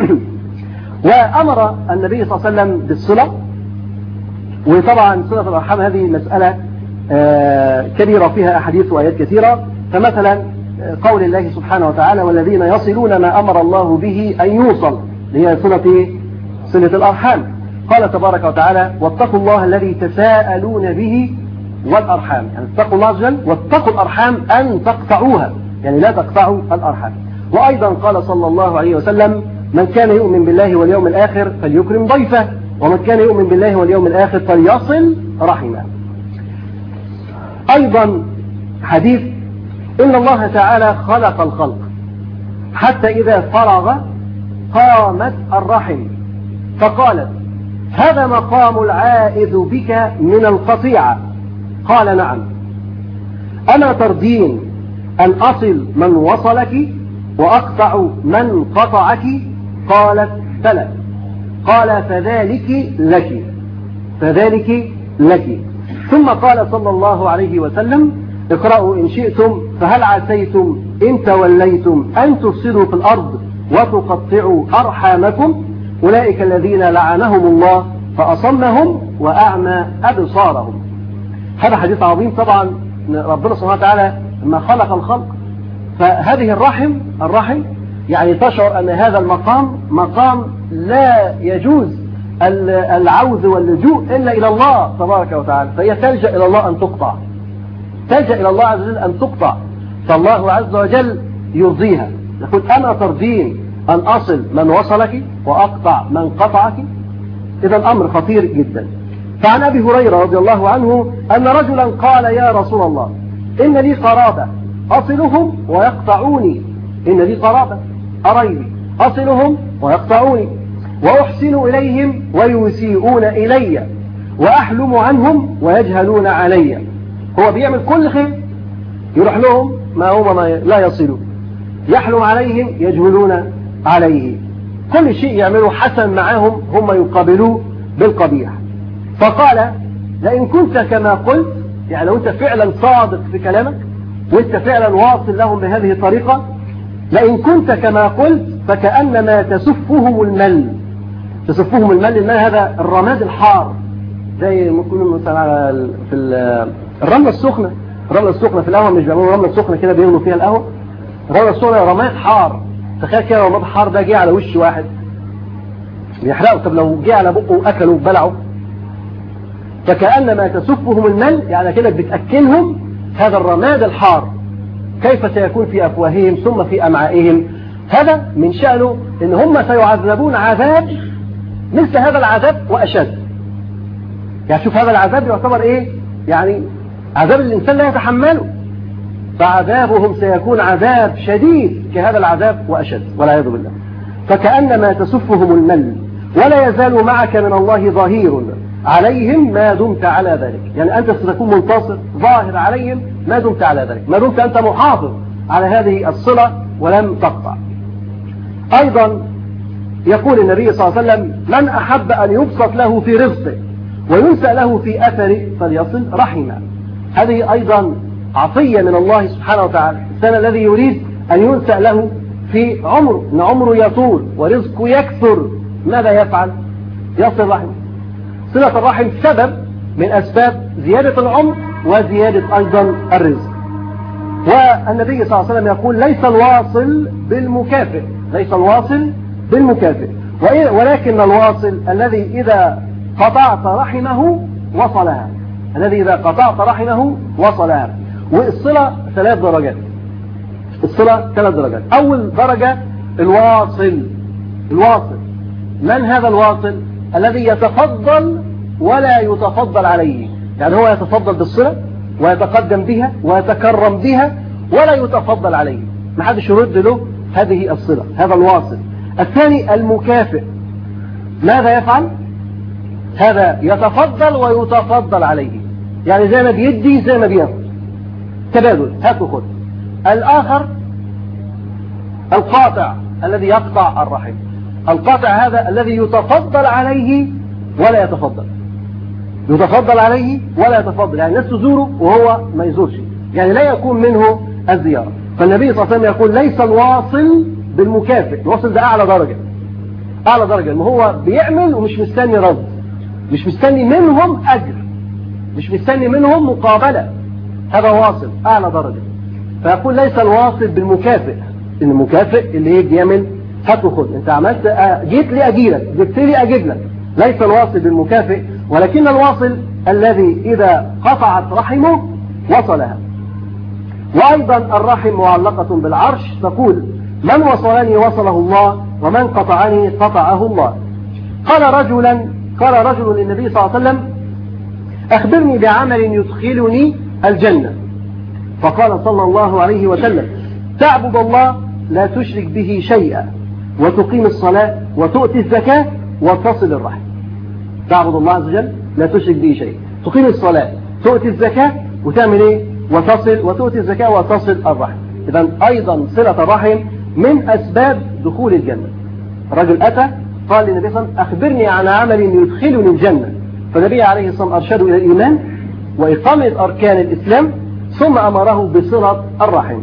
وأمر النبي صلى الله عليه وسلم بالصلة وطبعا صلة الأرحام هذه مسألة كبيرة فيها أحاديث وآيات كثيرة فمثلا قول الله سبحانه وتعالى والذين يصلون ما أمر الله به أن يوصل هي صلة صلة الأرحام قال تبارك وتعالى واتقوا الله الذي تساءلون به والأرحام يعني اتقوا الله عز وجل واتقوا الأرحام أن تقطعوها يعني لا تقطعوا الأرحام وأيضا قال صلى الله عليه وسلم من كان يؤمن بالله واليوم الآخر فليكرم ضيفه ومن كان يؤمن بالله واليوم الآخر فليصل رحمه أيضا حديث إن الله تعالى خلق الخلق حتى إذا فرغ قامت الرحم فقالت هذا مقام العائذ بك من القطيعة قال نعم أما ترضين أن أصل من وصلك وأقطع من قطعك قالت بلى قال فذلك لك فذلك لك ثم قال صلى الله عليه وسلم اقرأوا إن شئتم فهل عسيتم إن توليتم أن تفسدوا في الأرض وتقطعوا أرحامكم أولئك الذين لعنهم الله فأصمهم وأعمى أبصارهم هذا حديث عظيم طبعا ربنا سبحانه وتعالى لما خلق الخلق فهذه الرحم الرحم يعني تشعر أن هذا المقام مقام لا يجوز العوذ واللجوء إلا إلى الله تبارك وتعالى فهي تلجأ إلى الله أن تقطع تلجأ إلى الله عز وجل أن تقطع فالله عز وجل يرضيها يقول أنا ترضين أن أصل من وصلك وأقطع من قطعك إذا أمر خطير جدا فعن أبي هريرة رضي الله عنه أن رجلا قال يا رسول الله إن لي قرابة أصلهم ويقطعوني إن لي قرابة أريني أصلهم ويقطعوني وأحسن إليهم ويسيئون إلي وأحلم عنهم ويجهلون علي هو بيعمل كل خير يروح لهم ما هم ما لا يصلوا يحلم عليهم يجهلون عليه كل شيء يعمله حسن معهم هم يقابلوه بالقبيح فقال لئن كنت كما قلت يعني لو انت فعلا صادق في كلامك وانت فعلا واصل لهم بهذه الطريقة لئن كنت كما قلت فكأنما تسفهم المل تسفهم المل المل هذا الرماد الحار زي ممكن مثلا على في الرملة السخنة الرملة السخنة في القهوة مش بيعملوا رملة سخنة كده بيغلوا فيها القهوة الرملة السخنة رماد حار تخيل كده رماد حار ده جه على وش واحد بيحرقه طب لو جه على بقه واكله وبلعه فكأنما تسفهم المل يعني كده بتأكلهم هذا الرماد الحار كيف سيكون في أفواههم ثم في أمعائهم هذا من شأنه إن هم سيعذبون عذاب مثل هذا العذاب وأشد يعني شوف هذا العذاب يعتبر إيه يعني عذاب الإنسان لا يتحمله فعذابهم سيكون عذاب شديد كهذا العذاب وأشد والعياذ بالله فكأنما تسفهم المل ولا يزال معك من الله ظهير عليهم ما دمت على ذلك يعني أنت ستكون منتصر ظاهر عليهم ما دمت على ذلك ما دمت أنت محافظ على هذه الصلة ولم تقطع أيضا يقول النبي صلى الله عليه وسلم من أحب أن يبسط له في رزقه وينسى له في أثره فليصل رحمه هذه أيضا عطية من الله سبحانه وتعالى الإنسان الذي يريد أن ينسى له في عمره أن عمره يطول ورزقه يكثر ماذا يفعل يصل رحمه صلة الرحم سبب من أسباب زيادة العمر وزيادة أيضا الرزق والنبي صلى الله عليه وسلم يقول ليس الواصل بالمكافئ ليس الواصل بالمكافئ ولكن الواصل الذي إذا قطعت رحمه وصلها الذي إذا قطعت رحمه وصلها والصلة ثلاث درجات الصلة ثلاث درجات أول درجة الواصل الواصل من هذا الواصل الذي يتفضل ولا يتفضل عليه يعني هو يتفضل بالصلة ويتقدم بها ويتكرم بها ولا يتفضل عليه ما حدش يرد له هذه الصلة هذا الواصل الثاني المكافئ ماذا يفعل هذا يتفضل ويتفضل عليه يعني زي ما بيدي زي ما بياخد تبادل هات وخد الآخر القاطع الذي يقطع الرحم القاطع هذا الذي يتفضل عليه ولا يتفضل يتفضل عليه ولا يتفضل يعني الناس تزوره وهو ما يزورش يعني لا يكون منه الزيارة فالنبي صلى الله عليه وسلم يقول ليس الواصل بالمكافئ الواصل ده أعلى درجة أعلى درجة ما هو بيعمل ومش مستني رد مش مستني منهم أجر مش مستني منهم مقابلة هذا واصل أعلى درجة فيقول ليس الواصل بالمكافئ إن المكافئ اللي يجي يعمل هات وخد انت عملت آه، جيت لي أجيلك جبت لي أجيب لك ليس الواصل بالمكافئ ولكن الواصل الذي إذا قطعت رحمه وصلها وأيضا الرحم معلقة بالعرش تقول من وصلني وصله الله ومن قطعني قطعه الله قال رجلا قال رجل للنبي صلى الله عليه وسلم أخبرني بعمل يدخلني الجنة فقال صلى الله عليه وسلم تعبد الله لا تشرك به شيئا وتقيم الصلاة وتؤتي الزكاة وتصل الرحم تعبد الله عز وجل لا تشرك به شيئا تقيم الصلاة تؤتي الزكاة وتعمل ايه وتصل وتؤتي الزكاة وتصل الرحم إذا أيضا صلة الرحم من أسباب دخول الجنة رجل أتى قال للنبي صلى الله عليه وسلم أخبرني عن عمل يدخلني الجنة فالنبي عليه الصلاة والسلام أرشده إلى الإيمان وإقامة أركان الإسلام ثم أمره بصلة الرحم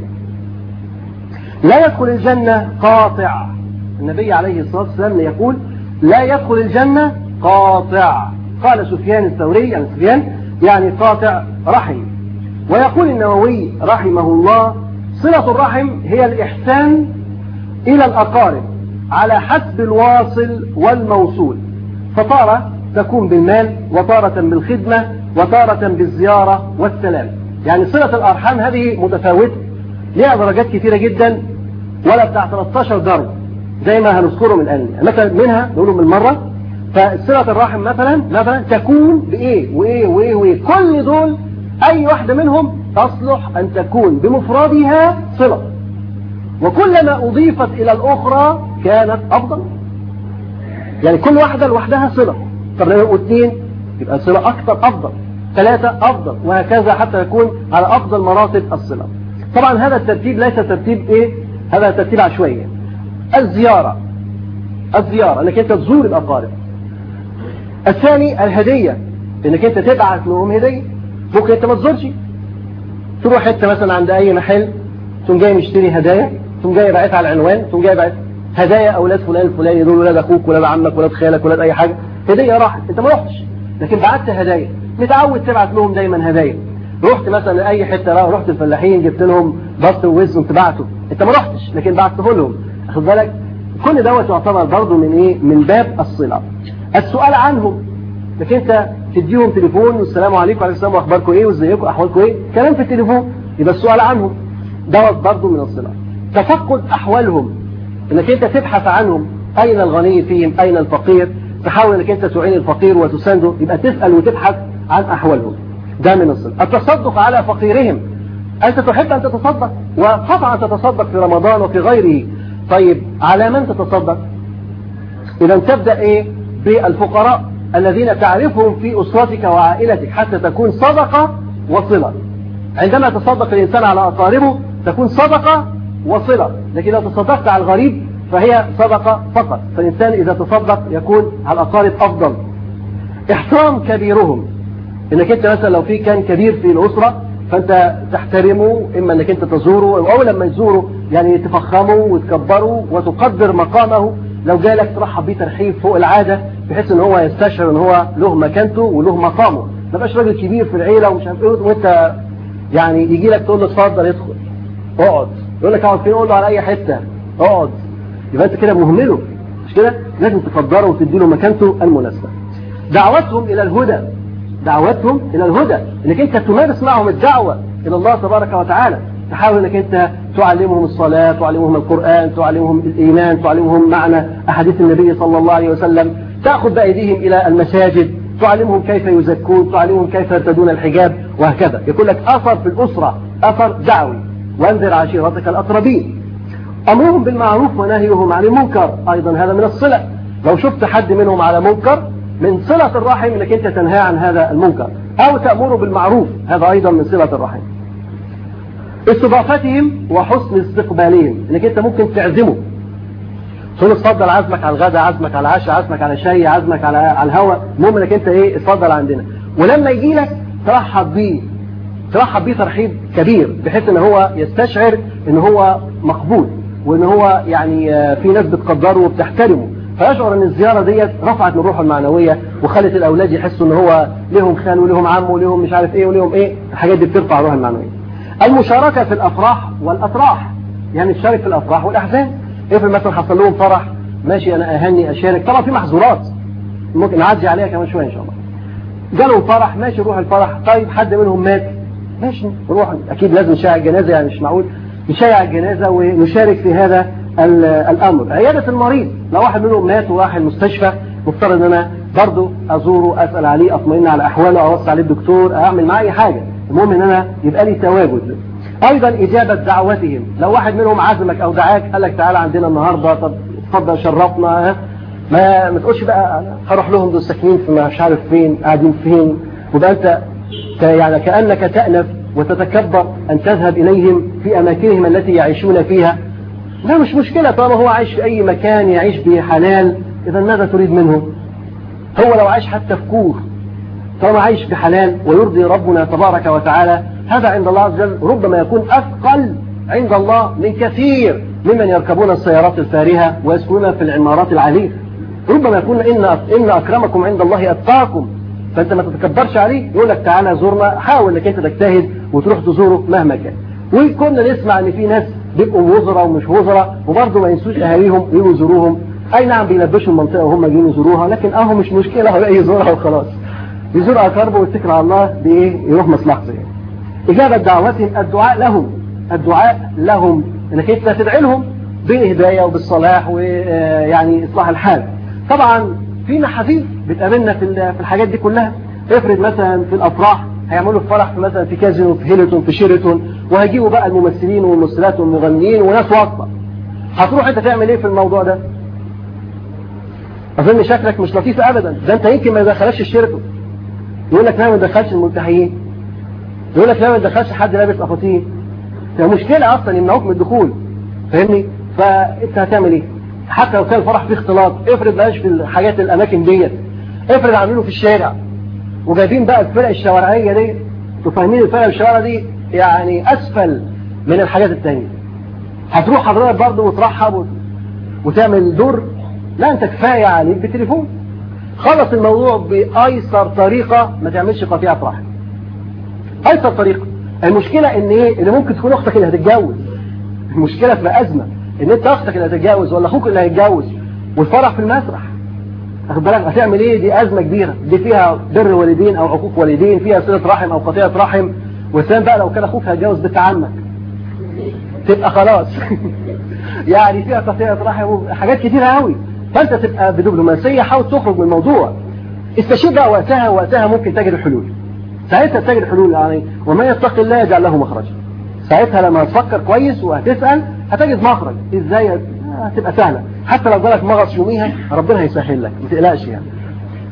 لا يدخل الجنة قاطع النبي عليه الصلاة والسلام يقول لا يدخل الجنة قاطع قال سفيان الثوري يعني سفيان يعني قاطع رحم ويقول النووي رحمه الله صلة الرحم هي الإحسان إلى الأقارب على حسب الواصل والموصول فطارة تكون بالمال وطارة بالخدمة وطارة بالزيارة والسلام يعني صلة الأرحام هذه متفاوتة لها درجات كثيرة جدا ولا بتاع 13 درجة زي ما هنذكرهم الآن مثلا منها نقولهم بالمرة فصلة الرحم مثلا مثلا تكون بإيه وإيه وإيه وإيه كل دول أي واحدة منهم تصلح أن تكون بمفردها صلة وكلما أضيفت إلى الأخرى كانت أفضل يعني كل واحدة لوحدها صلة طب لو يبقوا اثنين يبقى صلة أكثر أفضل ثلاثة أفضل وهكذا حتى يكون على أفضل مراتب الصلة طبعا هذا الترتيب ليس ترتيب إيه هذا ترتيب عشوائي الزيارة الزيارة انك انت تزور الأقارب الثاني الهدية انك انت تبعث لهم هدية ممكن انت ما تزورش تروح حته مثلا عند اي محل تقوم جاي مشتري هدايا تقوم جاي باعتها على العنوان تقوم جاي باعت هدايا اولاد فلان الفلاني دول ولاد اخوك ولاد عمك ولاد خالك ولاد اي حاجه هديه راحت انت ما رحتش لكن بعت هدايا متعود تبعت لهم دايما هدايا رحت مثلا لاي حته رحت الفلاحين جبت لهم بسط ووز وتبعته انت ما رحتش لكن بعته لهم اخد بالك كل دوت يعتبر برضه من ايه من باب الصله السؤال عنهم لكن انت تديهم تليفون والسلام عليكم وعليكم السلام واخباركم ايه وازيكم احوالكم ايه كلام في التليفون يبقى السؤال عنهم دوت برضه من الصله تفقد احوالهم انك انت تبحث عنهم اين الغني فيهم اين الفقير تحاول انك انت تعين الفقير وتسانده يبقى تسال وتبحث عن احوالهم ده من الصله التصدق على فقيرهم انت تحب ان تتصدق وقطعا تتصدق في رمضان وفي غيره طيب على من تتصدق اذا تبدا ايه بالفقراء الذين تعرفهم في أسرتك وعائلتك حتى تكون صدقة وصلة عندما تصدق الإنسان على أقاربه تكون صدقة وصلة لكن لو تصدقت على الغريب فهي صدقة فقط فالإنسان إذا تصدق يكون على الأقارب أفضل احترام كبيرهم انك انت مثلا لو في كان كبير في الأسرة فانت تحترمه اما انك انت تزوره او لما يزوره يعني تفخمه وتكبره وتقدر مقامه لو جالك ترحب بيه ترحيب فوق العادة بحيث ان هو يستشعر ان هو له مكانته وله مقامه ما بقاش راجل كبير في العيلة ومش عارف ايه وانت يعني يجي لك تقول له اتفضل ادخل اقعد يقول لك اقعد فين قول له على اي حتة اقعد يبقى انت كده مهمله مش كده لازم تقدره وتدي له مكانته المناسبة دعوتهم الى الهدى دعوتهم الى الهدى انك انت تمارس معهم الدعوة الى الله تبارك وتعالى تحاول انك انت تعلمهم الصلاة تعلمهم القرآن تعلمهم الايمان تعلمهم معنى احاديث النبي صلى الله عليه وسلم تأخذ بأيديهم الى المساجد تعلمهم كيف يزكون تعلمهم كيف يرتدون الحجاب وهكذا يقول لك اثر في الاسرة اثر دعوي وانذر عشيرتك الاقربين امرهم بالمعروف ونهيهم عن المنكر ايضا هذا من الصلة لو شفت حد منهم على منكر من صلة الرحم انك انت تنهى عن هذا المنكر او تأمره بالمعروف هذا ايضا من صلة الرحم استضافتهم وحسن استقبالهم انك انت ممكن تعزمه تقول اتفضل عزمك على الغداء عزمك على العشاء عزمك على شاي عزمك على على الهواء المهم انك انت ايه اتفضل عندنا ولما يجي لك ترحب بيه ترحب بيه ترحيب كبير بحيث ان هو يستشعر ان هو مقبول وان هو يعني في ناس بتقدره وبتحترمه فيشعر ان الزيارة ديت رفعت من روحه المعنوية وخلت الاولاد يحسوا ان هو لهم خال ولهم عم ولهم مش عارف ايه ولهم ايه الحاجات دي بترفع روح المعنوية المشاركة في الافراح والافراح يعني تشارك في الافراح والاحزان افرض مثلا حصل لهم فرح ماشي انا اهني اشارك طبعا في محظورات ممكن نعدي عليها كمان شويه ان شاء الله جالهم فرح ماشي نروح الفرح طيب حد منهم مات ماشي نروح اكيد لازم نشيع الجنازه يعني مش معقول نشيع الجنازه ونشارك في هذا الامر عياده المريض لو واحد منهم مات وراح المستشفى مفترض ان انا برضه ازوره اسال عليه اطمئن على احواله اوصي عليه الدكتور اعمل معاه اي حاجه المهم ان انا يبقى لي تواجد ايضا اجابه دعوتهم لو واحد منهم عزمك او دعاك قال لك تعالى عندنا النهارده طب اتفضل شرفنا ما ما تقولش بقى هروح لهم دول ساكنين في مش عارف فين قاعدين فين وبقى انت يعني كانك تأنف وتتكبر ان تذهب اليهم في اماكنهم التي يعيشون فيها لا مش مشكلة طالما هو عايش في اي مكان يعيش بحلال اذا ماذا تريد منه هو لو عايش حتى في كوخ طالما عايش بحلال ويرضي ربنا تبارك وتعالى هذا عند الله عز وجل ربما يكون أثقل عند الله من كثير ممن يركبون السيارات الفارهة ويسكنون في العمارات العالية ربما يكون إن, إن أكرمكم عند الله أتقاكم فأنت ما تتكبرش عليه يقول لك تعالى زورنا حاول انك انت تجتهد وتروح تزوره مهما كان وكنا نسمع ان في ناس بيبقوا وزراء ومش وزراء وبرضه ما ينسوش اهاليهم يجوا يزوروهم اي نعم بيلبشوا المنطقه وهم جايين يزوروها لكن اهو مش مشكله هو يزورها وخلاص يزور اقاربه ويتكل على الله بايه يروح مصلحته يعني. إجابة دعوتهم الدعاء لهم الدعاء لهم انك انت تدعي لهم بالهداية وبالصلاح ويعني إصلاح الحال طبعا في محاذير بتقابلنا في الحاجات دي كلها افرض مثلا في الأفراح هيعملوا فرح في مثلا في كازينو في هيلتون في شيرتون وهيجيبوا بقى الممثلين والممثلات والمغنيين وناس واقفة هتروح انت تعمل ايه في الموضوع ده اظن شكلك مش لطيف ابدا ده انت يمكن ما يدخلكش الشيرتون يقول لك لا ما يدخلش الملتحيين يقول لك لا ما تدخلش حد لابس افاطين ده مشكلة اصلا يمنعوك من الدخول فاهمني فانت هتعمل ايه حتى لو كان الفرح فيه اختلاط افرض بقاش في الحاجات الاماكن ديت افرض عاملينه في الشارع وجايبين بقى الفرق الشوارعية دي وفاهمين الفرق الشوارع دي يعني اسفل من الحاجات التانية هتروح حضرتك برضه وترحب وتعمل دور لا انت كفاية عليك بالتليفون خلص الموضوع بايسر طريقة ما تعملش قطيعة رحم ايسر طريقة المشكلة ان ايه ان ممكن تكون اختك اللي هتتجوز المشكلة تبقى ازمة ان انت اختك اللي هتتجوز ولا اخوك اللي هيتجوز والفرح في المسرح واخد بالك هتعمل ايه دي ازمة كبيرة دي فيها بر والدين او عقوق والدين فيها صلة رحم او قطيعة رحم والثاني بقى لو كان اخوك هيتجوز بنت عمك تبقى خلاص يعني فيها قطيعة رحم حاجات كتيرة قوي فانت تبقى بدبلوماسية حاول تخرج من الموضوع استشير بقى وقتها وقتها ممكن تجد حلول ساعتها تجد حلول يعني وما يتق الله يجعل له مخرجا ساعتها لما تفكر كويس وهتسأل هتجد مخرج ازاي هتبقى سهلة حتى لو جالك مغص يوميها ربنا هيسهل لك ما تقلقش يعني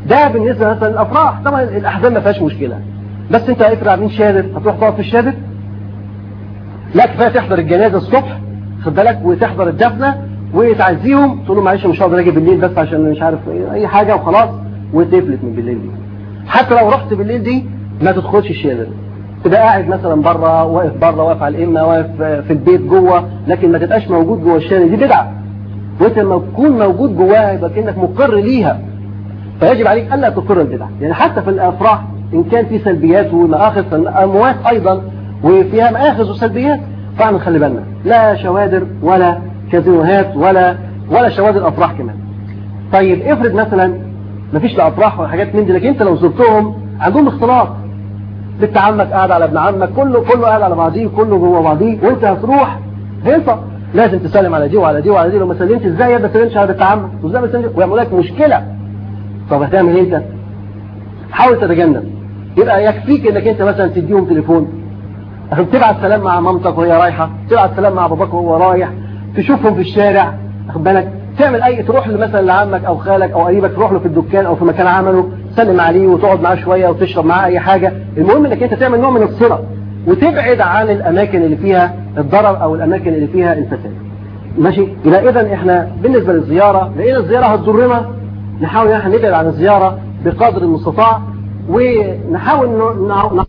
ده بالنسبة مثلا الأفراح طبعا الأحزان ما فيهاش مشكلة بس أنت افرض عاملين شادر هتروح تقعد في الشادر لا كفاية تحضر الجنازة الصبح خد بالك وتحضر الدفنة وتعزيهم تقول له معلش مش هقدر اجي بالليل بس عشان مش عارف ايه اي حاجة وخلاص وتفلت من بالليل دي حتى لو رحت بالليل دي ما تدخلش الشادر تبقى قاعد مثلا بره واقف بره واقف على الامه واقف في البيت جوه لكن ما تبقاش موجود جوه الشارع دي بدعه وانت لما تكون موجود جواها يبقى كانك مقر ليها فيجب عليك الا تقر البدعه يعني حتى في الافراح ان كان في سلبيات ومآخذ فالاموات ايضا وفيها مآخذ وسلبيات فعلا خلي بالنا لا شوادر ولا كازينوهات ولا ولا شوادر افراح كمان طيب افرض مثلا مفيش لا افراح ولا حاجات من دي لكن انت لو زرتهم عندهم اختلاط بنت عمك قاعد على ابن عمك كله كله قاعد على بعضيه وكله جوه بعضيه وانت هتروح هيصة لازم تسلم على دي وعلى دي وعلى دي لو ما سلمتش ازاي ما تسلمش على بنت عمك وازاي ما تسلمش ويعمل لك مشكله طب هتعمل ايه انت؟ حاول تتجنب يبقى يكفيك انك انت مثلا تديهم تليفون عشان تبعت سلام مع مامتك وهي رايحه تبعت سلام مع باباك وهو رايح تشوفهم في الشارع واخد بالك تعمل اي تروح مثلا لعمك او خالك او قريبك تروح له في الدكان او في مكان عمله تسلم عليه وتقعد معاه شويه وتشرب معاه اي حاجه المهم انك انت تعمل نوع من الصله وتبعد عن الاماكن اللي فيها الضرر او الاماكن اللي فيها الفساد ماشي يبقى اذا احنا بالنسبه للزياره لقينا الزياره هتضرنا نحاول ان احنا نبعد عن الزياره بقدر المستطاع ونحاول ن...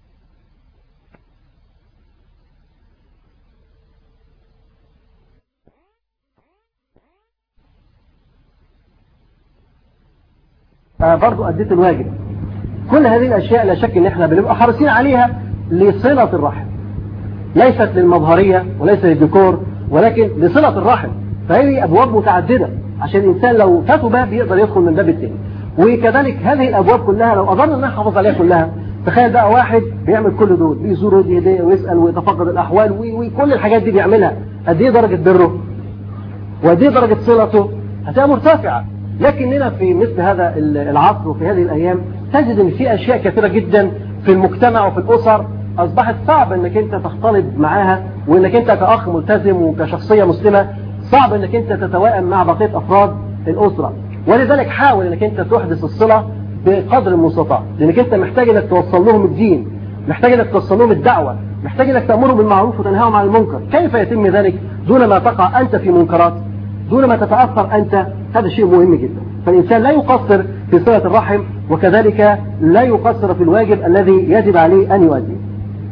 برضو أديت الواجب كل هذه الأشياء لا شك إن إحنا بنبقى حريصين عليها لصلة الرحم ليست للمظهرية وليس للديكور ولكن لصلة الرحم فهذه أبواب متعددة عشان الإنسان لو فاته باب يقدر يدخل من باب التاني وكذلك هذه الأبواب كلها لو قدرنا أن نحافظ عليها كلها تخيل بقى واحد بيعمل كل دول بيزور ودي هديه ويسأل ويتفقد الأحوال وكل الحاجات دي بيعملها قد إيه درجة بره وقد إيه درجة صلته هتبقى مرتفعة لكننا في مثل هذا العصر وفي هذه الأيام تجد أن في أشياء كثيرة جدا في المجتمع وفي الأسر أصبحت صعب أنك أنت تختلط معاها وأنك أنت كأخ ملتزم وكشخصية مسلمة صعب أنك أنت تتوائم مع بقية أفراد الأسرة ولذلك حاول أنك أنت تحدث الصلة بقدر المستطاع لأنك أنت محتاج أنك توصل لهم الدين محتاج أنك توصل لهم الدعوة محتاج أنك تأمرهم بالمعروف وتنهاهم عن المنكر كيف يتم ذلك دون ما تقع أنت في منكرات دون ما تتأثر أنت هذا شيء مهم جدا فالإنسان لا يقصر في صلة الرحم وكذلك لا يقصر في الواجب الذي يجب عليه أن يؤديه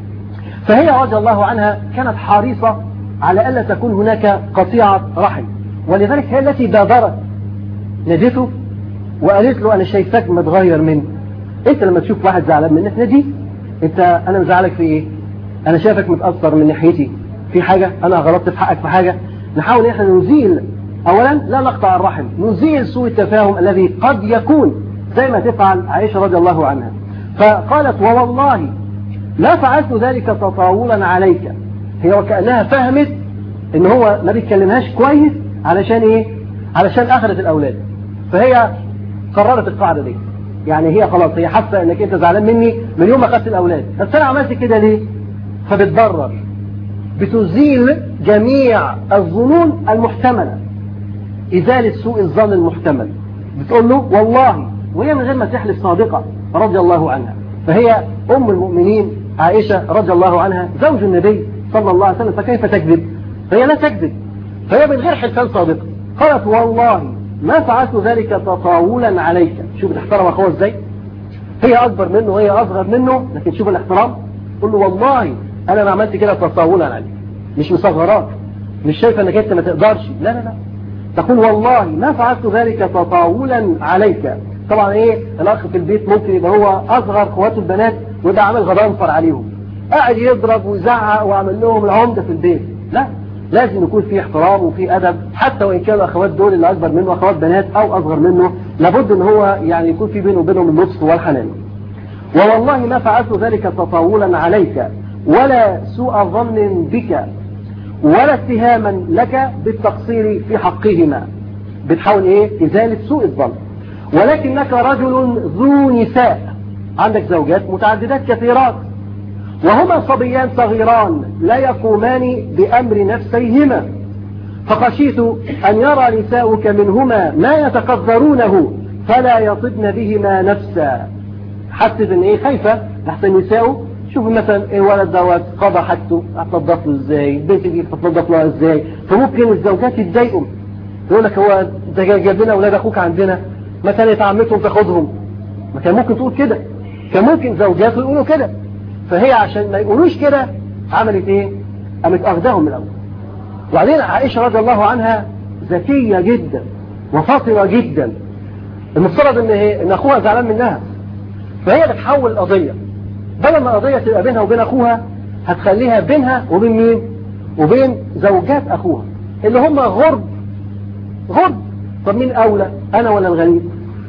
فهي رضي الله عنها كانت حريصة على ألا تكون هناك قطيعة رحم ولذلك هي التي بادرت نادته وقالت له أنا شايفاك متغير منه أنت لما تشوف واحد زعلان منك ناديه أنت أنا مزعلك في إيه أنا شايفك متأثر من ناحيتي في حاجة أنا غلطت في حقك في حاجة نحاول إحنا نزيل أولا لا نقطع الرحم نزيل سوء التفاهم الذي قد يكون زي ما تفعل عائشة رضي الله عنها فقالت ووالله ما فعلت ذلك تطاولا عليك هي وكأنها فهمت ان هو ما بيتكلمهاش كويس علشان ايه علشان اخرة الاولاد فهي قررت القاعدة دي يعني هي خلاص هي حاسه انك انت زعلان مني من يوم ما اخذت الاولاد بس انا عملت كده ليه فبتبرر بتزيل جميع الظنون المحتمله إزالة سوء الظن المحتمل بتقول له والله وهي من غير ما تحلف صادقة رضي الله عنها فهي أم المؤمنين عائشة رضي الله عنها زوج النبي صلى الله عليه وسلم فكيف تكذب فهي لا تكذب فهي من غير حلفان صادقة قالت والله ما فعلت ذلك تطاولا عليك شوف تحترم أخوه ازاي هي أكبر منه وهي أصغر منه لكن شوف الاحترام قل له والله أنا ما عملت كده تطاولا عليك مش مصغراك مش شايفة انك انت ما تقدرش لا لا لا تقول والله ما فعلت ذلك تطاولا عليك طبعا ايه الاخ في البيت ممكن يبقى هو اصغر اخواته البنات ويبقى عامل غضنفر عليهم قاعد يضرب ويزعق وعمل لهم العمده في البيت لا لازم يكون في احترام وفي ادب حتى وان كانوا الاخوات دول اللي اكبر منه اخوات بنات او اصغر منه لابد ان هو يعني يكون في بينه وبينهم اللطف والحنان ووالله ما فعلت ذلك تطاولا عليك ولا سوء ظن بك ولا اتهاما لك بالتقصير في حقهما بتحاول ايه ازالة سوء الظن ولكنك رجل ذو نساء عندك زوجات متعددات كثيرات وهما صبيان صغيران لا يقومان بأمر نفسيهما فخشيت أن يرى نساؤك منهما ما يتقذرونه فلا يطبن بهما نفسا حتى ان ايه خايفة تحت النساء شوفوا مثلا ايه ولد دوت قضى حاجته هتنضف له ازاي البنت دي هتنضف لها ازاي فممكن الزوجات يتضايقوا يقول لك هو انت جايب لنا اولاد اخوك عندنا ما كانت عمتهم تاخدهم ما كان ممكن تقول كده كان ممكن زوجاته يقولوا كده فهي عشان ما يقولوش كده عملت ايه قامت اخذهم من الاول وبعدين عائشة رضي الله عنها ذكية جدا وفاطرة جدا المفترض ان هي ان اخوها زعلان منها فهي بتحول القضية بدل ما القضية تبقى بينها وبين اخوها هتخليها بينها وبين مين وبين زوجات اخوها اللي هم غرب غرب طب مين اولى انا ولا الغريب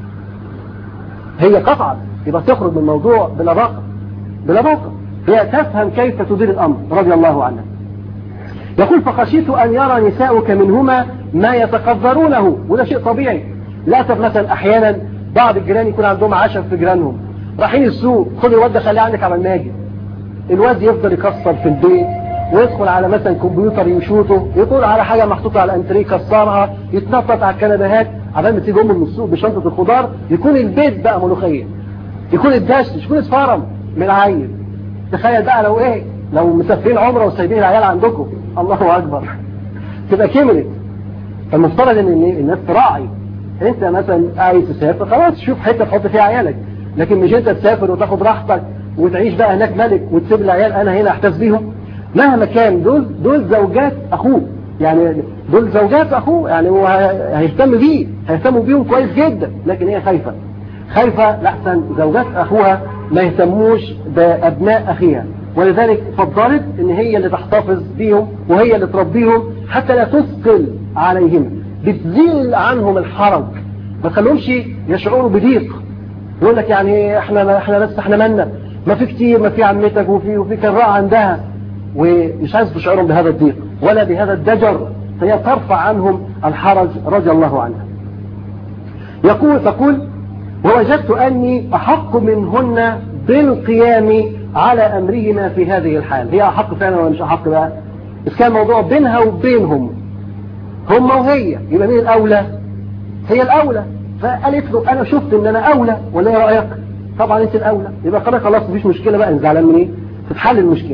هي قطعا يبقى تخرج من الموضوع بلباقة بلباقة هي تفهم كيف تدير الامر رضي الله عنها يقول فخشيت ان يرى نساؤك منهما ما يتقذرونه وده شيء طبيعي لا مثلا احيانا بعض الجيران يكون عندهم عشم في جيرانهم رايحين السوق خد الواد ده خليه عندك على الماجد الواد يفضل يكسر في البيت ويدخل على مثلا كمبيوتر يشوطه يطول على حاجة محطوطة على الانتريه يكسرها يتنطط على الكنبهات عبال ما تيجي امه من السوق بشنطة الخضار يكون البيت بقى ملوخية يكون الدشتش يكون اتفرم من العيل تخيل بقى لو ايه لو مسافرين عمره وسايبين العيال عندكم الله اكبر تبقى كملت فالمفترض ان الناس تراعي انت مثلا عايز تسافر خلاص شوف حته تحط فيها عيالك لكن مش انت تسافر وتاخد راحتك وتعيش بقى هناك ملك وتسيب العيال انا هنا احتاس بيهم مهما كان دول دول زوجات اخوه يعني دول زوجات اخوه يعني هو هيهتم بيه هيهتموا بيهم كويس جدا لكن هي خايفه خايفه لاحسن زوجات اخوها ما يهتموش بابناء اخيها ولذلك فضلت ان هي اللي تحتفظ بيهم وهي اللي تربيهم حتى لا تثقل عليهم بتزيل عنهم الحرج ما تخليهمش يشعروا بضيق يقول لك يعني احنا احنا بس احنا مالنا ما في كتير ما في عمتك وفي وفي كراء عندها ومش عايز تشعرهم بهذا الضيق ولا بهذا الدجر فهي ترفع عنهم الحرج رضي الله عنها يقول تقول ووجدت أني أحق منهن بالقيام على أمرهما في هذه الحال هي أحق فعلا ولا مش أحق بقى إذا كان الموضوع بينها وبينهم هم وهي يبقى مين الأولى هي الأولى فقالت له أنا شفت إن أنا أولى ولا إيه رأيك طبعا أنت الأولى يبقى خلاص خلاص مفيش مشكلة بقى زعلان من إيه تتحل المشكلة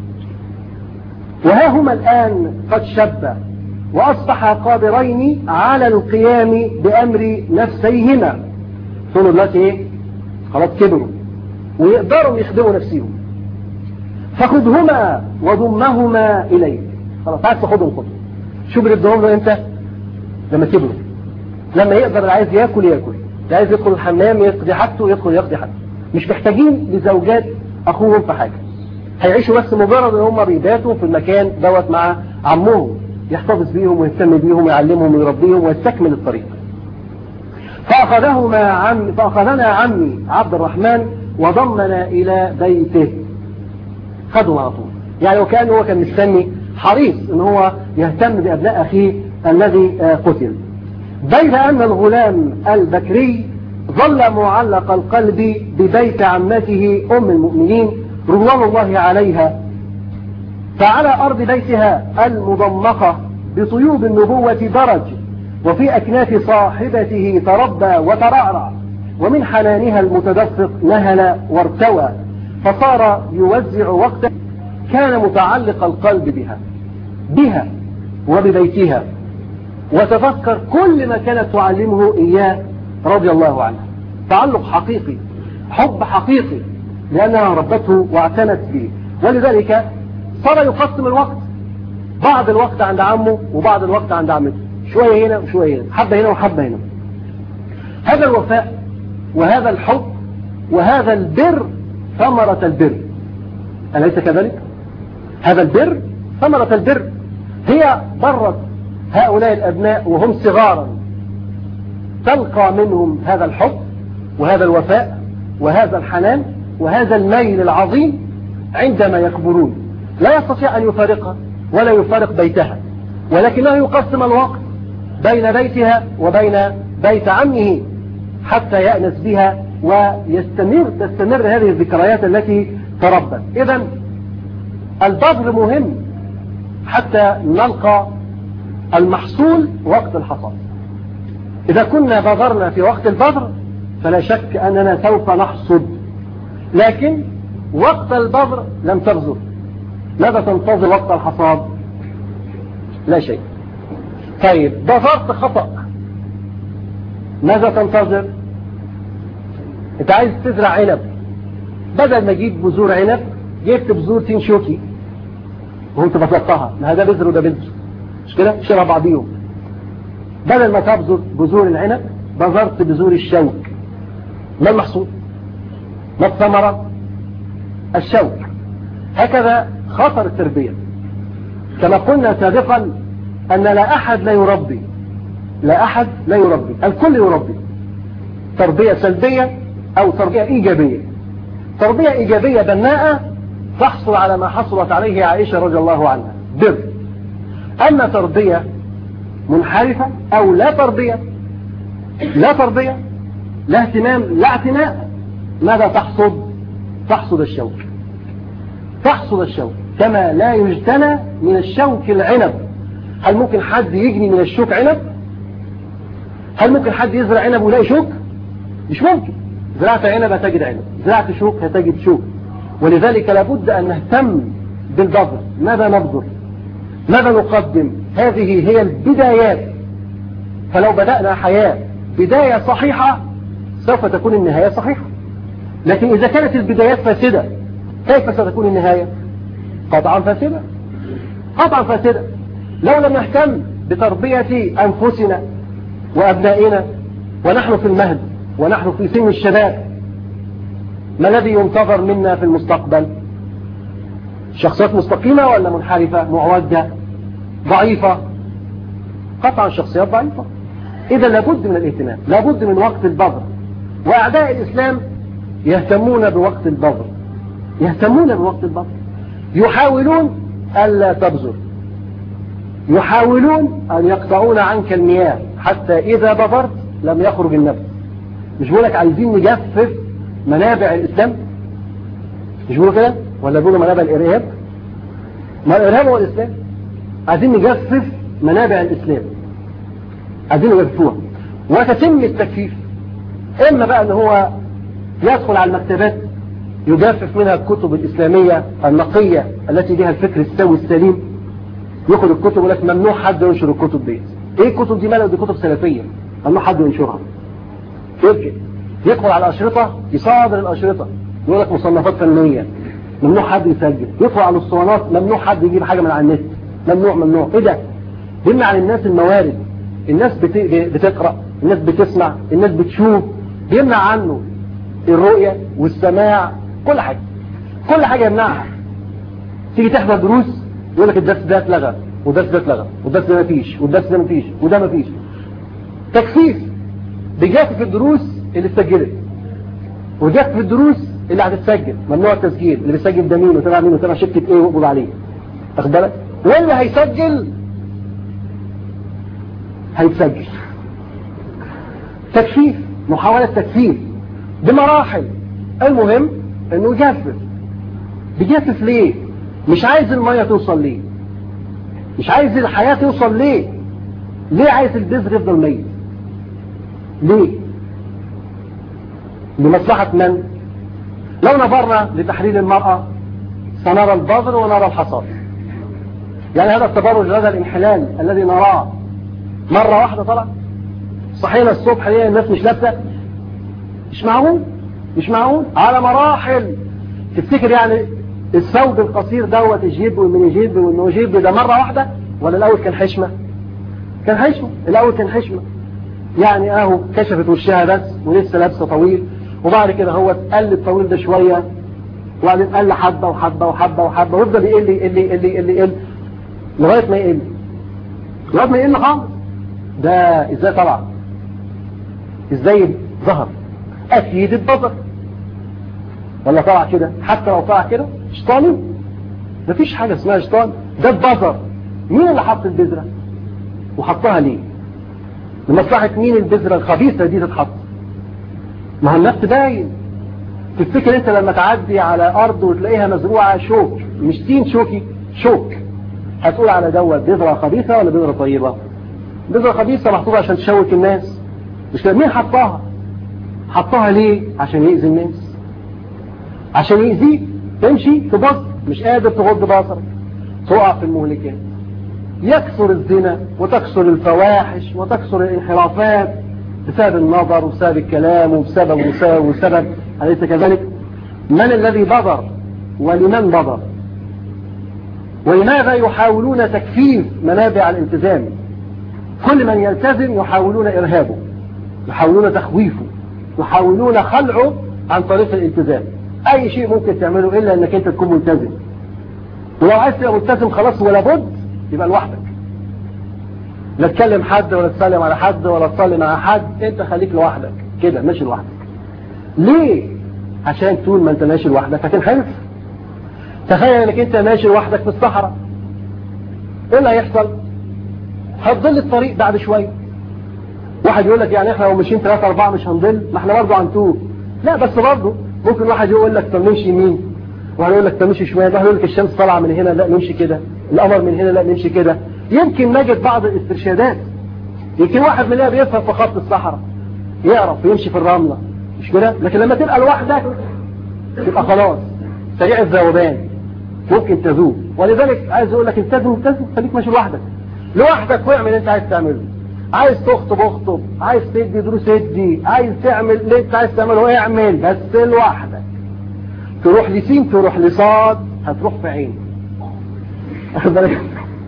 وها هما الآن قد شبا وأصبحا قادرين على القيام بأمر نفسيهما صنوا دلوقتي إيه خلاص كبروا ويقدروا يخدموا نفسهم فخذهما وضمهما إليك خلاص عايز تاخدهم خدهم شو بنبدأهم له امتى لما كبروا لما يقدر اللي عايز ياكل ياكل اللي عايز يدخل الحمام يقضي حاجته يدخل يقضي حاجته مش محتاجين لزوجات اخوهم في حاجه هيعيشوا بس مجرد ان هم بيباتوا في المكان دوت مع عمهم يحتفظ بيهم ويهتم بيهم ويعلمهم ويربيهم ويستكمل الطريق فأخذهما عم فأخذنا عمي عبد الرحمن وضمنا إلى بيته خدوا على طول يعني وكان هو كان مستني حريص ان هو يهتم بأبناء أخيه الذي قتل بين أن الغلام البكري ظل معلق القلب ببيت عمته أم المؤمنين رضوان الله عليها فعلى أرض بيتها المضمخة بطيوب النبوة درج وفي أكناف صاحبته تربى وترعرع ومن حنانها المتدفق نهل وارتوى فصار يوزع وقتا كان متعلق القلب بها بها وببيتها وتفكر كل ما كانت تعلمه إياه رضي الله عنها تعلق حقيقي حب حقيقي لأنها ربته واعتنت به ولذلك صار يقسم الوقت بعض الوقت عند عمه وبعض الوقت عند عمته شوية هنا وشوية هنا حبة هنا وحبة هنا هذا الوفاء وهذا الحب وهذا البر ثمرة البر أليس كذلك هذا البر ثمرة البر هي برت هؤلاء الأبناء وهم صغارا تلقى منهم هذا الحب وهذا الوفاء وهذا الحنان وهذا الميل العظيم عندما يكبرون لا يستطيع أن يفارقها ولا يفارق بيتها ولكنه يقسم الوقت بين بيتها وبين بيت عمه حتى يأنس بها ويستمر تستمر هذه الذكريات التي تربت إذا البذل مهم حتى نلقى المحصول وقت الحصاد إذا كنا بذرنا في وقت البذر فلا شك أننا سوف نحصد لكن وقت البذر لم تبذر ماذا تنتظر وقت الحصاد لا شيء طيب بذرت خطأ ماذا تنتظر انت عايز تزرع عنب بدل ما اجيب بذور عنب جبت بذور تين شوكي وانت بطلقتها ما هذا بذر وده بذر مش كده شبه بعضيهم بدل ما تبذر بذور العنب بذرت بذور الشوك ما المحصول ما الثمرة الشوك هكذا خطر التربية كما قلنا سابقا أن لا أحد لا يربي لا أحد لا يربي الكل يربي تربية سلبية أو تربية إيجابية تربية إيجابية بناءة تحصل على ما حصلت عليه عائشة رضي الله عنها بر أما تربية منحرفة أو لا تربية لا تربية لا اهتمام لا اعتناء ماذا تحصد تحصد الشوك تحصد الشوك كما لا يجتنى من الشوك العنب هل ممكن حد يجني من الشوك عنب هل ممكن حد يزرع عنب ويلاقي شوك مش ممكن زرعت عنب هتجد عنب زرعت شوك هتجد شوك ولذلك لابد أن نهتم بالبذر ماذا نبذر ماذا نقدم هذه هي البدايات فلو بدأنا حياة بداية صحيحة سوف تكون النهاية صحيحة لكن إذا كانت البدايات فاسدة كيف ستكون النهاية قطعا فاسدة قطعا فاسدة لو لم نهتم بتربية أنفسنا وأبنائنا ونحن في المهد ونحن في سن الشباب ما الذي ينتظر منا في المستقبل شخصيات مستقيمة ولا منحرفة معوجة ضعيفة قطعا شخصيات ضعيفة إذا لابد من الاهتمام لابد من وقت البذر وأعداء الإسلام يهتمون بوقت البذر يهتمون بوقت البذر يحاولون ألا تبذر يحاولون أن يقطعون عنك المياه حتى إذا بذرت لم يخرج النفس مش بقولك عايزين نجفف منابع الإسلام مش بقولوا كده ولا بيقولوا منابع الإرهاب ما الإرهاب هو الإسلام عايزين نجفف منابع الإسلام عايزين نجففوها وتتم التكفيف إما بقى أن هو يدخل على المكتبات يجفف منها الكتب الإسلامية النقية التي بها الفكر السوي السليم ياخد الكتب ولك ممنوع حد ينشر الكتب دي ايه الكتب دي مالها دي كتب سلفية ممنوع حد ينشرها يمكن يدخل على الأشرطة يصادر الأشرطة يقول لك مصنفات فنية ممنوع حد يسجل يدخل على الاسطوانات ممنوع حد يجيب حاجة من على النت ممنوع ممنوع ايه ده بيمنع عن الناس الموارد الناس بت... بتقرأ الناس بتسمع الناس بتشوف بيمنع عنه الرؤية والسماع كل حاجة كل حاجة يمنعها تيجي تحضر دروس يقول لك الدرس ده اتلغى والدرس ده اتلغى والدرس ده مفيش والدرس ده مفيش وده مفيش تكثيف بجاف في الدروس اللي اتسجلت وجاف في الدروس اللي هتتسجل ممنوع التسجيل اللي بيسجل ده مين وتبع مين وتبع شركة ايه ويقبض عليه واخد بالك واللي هيسجل هيتسجل تكثيف محاولة تكثيف بمراحل المهم انه يجفف بيجفف ليه مش عايز المية توصل ليه مش عايز الحياة توصل ليه ليه عايز البذر يفضل ميت ليه لمصلحة من لو نظرنا لتحرير المرأة سنرى البذر ونرى الحصاد يعني هذا التبرج هذا الانحلال الذي نراه مرة واحدة طلع صحينا الصبح ليه الناس مش لابسة مش معقول مش معقول على مراحل تفتكر يعني الثوب القصير دوت الجيب والمن جيب والنو جيب ده مرة واحدة ولا الأول كان حشمة كان حشمة الأول كان حشمة يعني اهو كشفت وشها بس ولسه لابسه طويل وبعد كده هو قل الطويل ده شوية وبعدين قل حبة وحبة وحبة وحبة ويفضل يقل يقل يقل يقل يقل لغاية ما يقل لغاية ما يقل خالص ده ازاي طلع ازاي ظهر اكيد اتبطر ولا طلع كده حتى لو طلع كده شيطاني مفيش حاجة اسمها شيطان ده اتبطر مين اللي حط البذرة وحطها ليه لمصلحة مين البذرة الخبيثة دي تتحط ما هو النفس باين تفتكر انت لما تعدي على ارض وتلاقيها مزروعة شوك مش تين شوكي شوك هتقول على دوت بذرة خبيثة ولا بذرة طيبة بذرة خبيثة محطوطة عشان تشوك الناس مش كده مين حطها حطها ليه عشان يأذي الناس عشان يأذيك تمشي تبص مش قادر تغض بصرك تقع في المهلكات يكثر الزنا وتكثر الفواحش وتكثر الانحرافات بسبب النظر وبسبب الكلام وبسبب وسبب وسبب أليس كذلك من الذي بضر ولمن بضر ولماذا يحاولون تكفيف منابع الالتزام كل من يلتزم يحاولون إرهابه يحاولون تخويفه يحاولون خلعه عن طريق الالتزام أي شيء ممكن تعمله إلا أنك أنت تكون ملتزم ولو عايز تبقى ملتزم خلاص ولا بد يبقى لوحدك لا تكلم حد ولا تسلم على حد ولا تصلي مع حد انت خليك لوحدك كده ماشي لوحدك ليه عشان طول ما انت ماشي لوحدك هتنحرف تخيل انك انت ماشي لوحدك في الصحراء ايه اللي هيحصل هتضل الطريق بعد شويه واحد يقول لك يعني احنا لو ماشيين ثلاثة أربعة مش هنضل ما احنا برضه هنتوه لا بس برضه ممكن واحد يقول لك طب نمشي يمين واحد يقول لك طب نمشي شويه واحد يقول لك الشمس طالعه من هنا لا نمشي كده القمر من هنا لا نمشي كده يمكن نجد بعض الاسترشادات يمكن واحد مننا بيفهم في خط الصحراء يعرف يمشي في الرملة مش كده لكن لما تبقى لوحدك تبقى خلاص سريع الذوبان ممكن تذوب ولذلك عايز اقول لك التزم التزم خليك ماشي لوحدك لوحدك واعمل اللي انت عايز تعمله عايز تخطب اخطب عايز تدي دروس ادي عايز تعمل اللي انت عايز تعمله اعمل بس لوحدك تروح لسين تروح لصاد هتروح في عين اخد بالك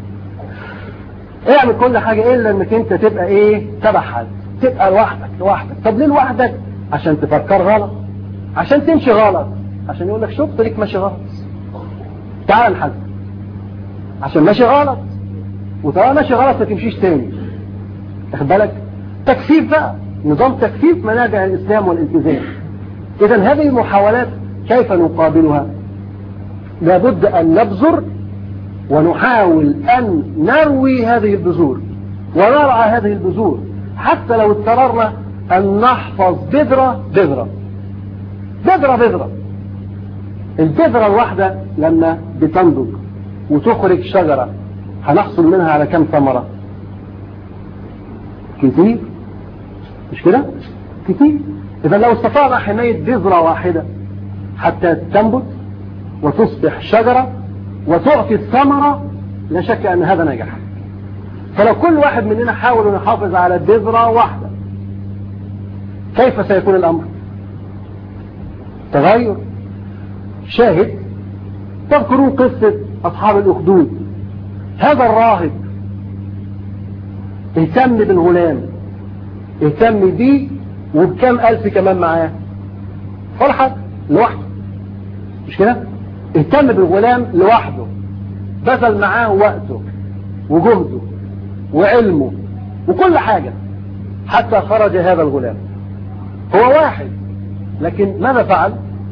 اعمل كل حاجة الا انك انت تبقى ايه تبع حد تبقى لوحدك لوحدك طب ليه لوحدك عشان تفكر غلط عشان تمشي غلط عشان يقول لك شوف طريق ماشي غلط تعال نحاسب عشان ماشي غلط وطالما ماشي غلط ما تمشيش تاني واخد بالك تكثيف بقى نظام تكثيف منابع الاسلام والالتزام اذا هذه المحاولات كيف نقابلها لابد ان نبذر ونحاول أن نروي هذه البذور ونرعى هذه البذور حتى لو اضطررنا أن نحفظ بذرة بذرة بذرة بذرة البذرة الواحدة لما بتنضج وتخرج شجرة هنحصل منها على كم ثمرة كتير مش كده كتير إذا لو استطعنا حماية بذرة واحدة حتى تنبت وتصبح شجرة وتعطي الثمرة لا شك أن هذا نجح فلو كل واحد مننا حاول أن يحافظ على بذرة واحدة كيف سيكون الأمر تغير شاهد تذكرون قصة أصحاب الأخدود هذا الراهب اهتم بالغلام اهتم بيه وبكم ألف كمان معاه فرحة لوحده مش كده اهتم بالغلام لوحده بذل معاه وقته وجهده وعلمه وكل حاجة حتى خرج هذا الغلام هو واحد لكن ماذا فعل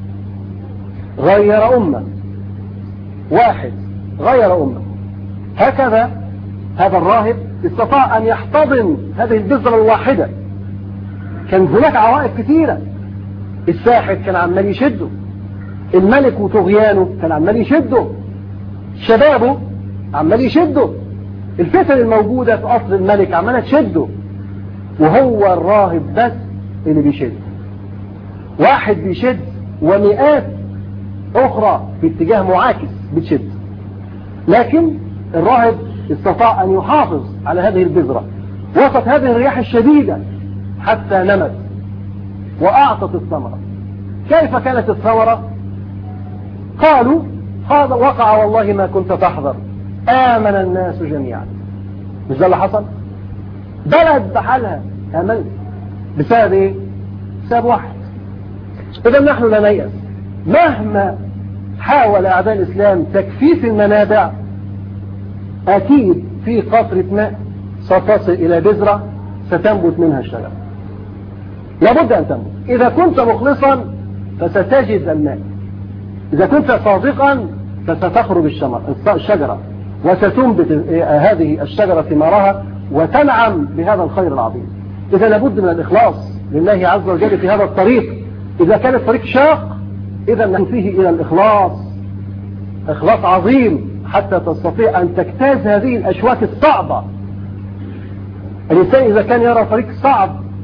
غير أمة واحد غير أمة هكذا هذا الراهب استطاع أن يحتضن هذه البذرة الواحدة كان هناك عوائق كثيرة الساحر كان عمال يشده الملك وطغيانه كان عمال يشده شبابه عمال يشده الفتن الموجودة في قصر الملك عمالة تشده وهو الراهب بس اللي بيشد واحد بيشد ومئات أخرى في اتجاه معاكس بتشد لكن الراهب استطاع أن يحافظ على هذه البذرة وسط هذه الرياح الشديدة حتى نمت وأعطت الثمرة كيف كانت الثمرة قالوا هذا وقع والله ما كنت تحذر آمن الناس جميعا مش ده اللي حصل بلد بحالها آمن بسبب ايه بسبب واحد إذا نحن لا نيأس مهما حاول أعداء الإسلام تكفيف المنابع أكيد في قطرة ماء ستصل إلى بذرة ستنبت منها الشجرة لابد أن تنبت إذا كنت مخلصا فستجد الماء إذا كنت صادقا فستخرج الشجرة وستنبت هذه الشجرة ثمارها وتنعم بهذا الخير العظيم إذا لابد من الإخلاص لله عز وجل في هذا الطريق إذا كان الطريق شاق إذا نحن فيه إلى الإخلاص إخلاص عظيم حتى تستطيع أن تجتاز هذه الأشواك الصعبة الإنسان إذا كان يرى طريق صعب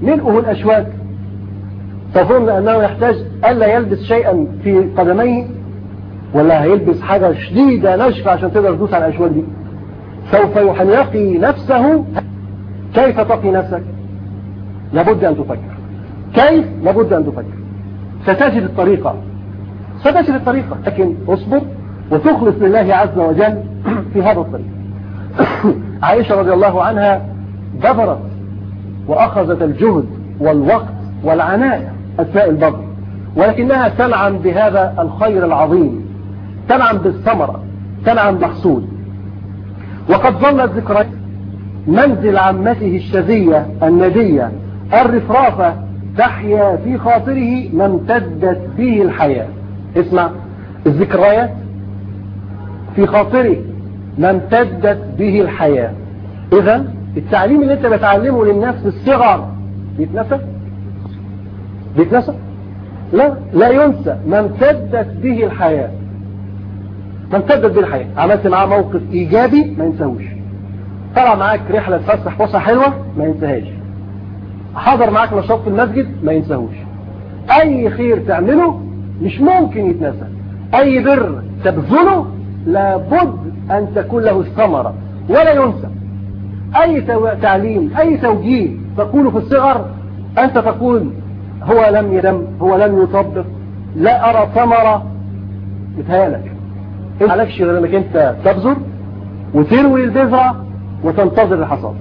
ملؤه الأشواك تظن أنه يحتاج ألا يلبس شيئا في قدميه ولا هيلبس حاجة شديدة نشفة عشان تقدر تدوس على الأشواك دي سوف يقي نفسه كيف تقي نفسك لابد أن تفكر كيف لابد أن تفكر ستجد الطريقة ستجد الطريقة لكن اصبر وتخلص لله عز وجل في هذا الطريق عائشة رضي الله عنها بذرت وأخذت الجهد والوقت والعناية أثناء البذر ولكنها تنعم بهذا الخير العظيم تنعم بالثمرة تنعم محصول وقد ظلت ذكرى منزل عمته الشذية الندية الرفرافة تحيا في خاطره ما امتدت به الحياة اسمع الذكريات في خاطره ما امتدت به الحياة اذا التعليم اللي انت بتعلمه للناس في الصغر بيتنسى بيتنسى لا لا ينسى ما امتدت به الحياة ما امتدت به الحياة عملت معاه موقف ايجابي ما ينساهوش طلع معاك رحلة تفسح فسحة حلوة ما ينساهاش حضر معاك نشاط في المسجد ما ينساهوش اي خير تعمله مش ممكن يتنسى اي بر تبذله لابد ان تكون له الثمرة ولا ينسى اي تعليم اي توجيه تقوله في الصغر انت تقول هو لم يدم هو لم يطبق لا ارى ثمرة متهيالك انت عليكش غير انك انت تبذر وتروي البذرة وتنتظر الحصاد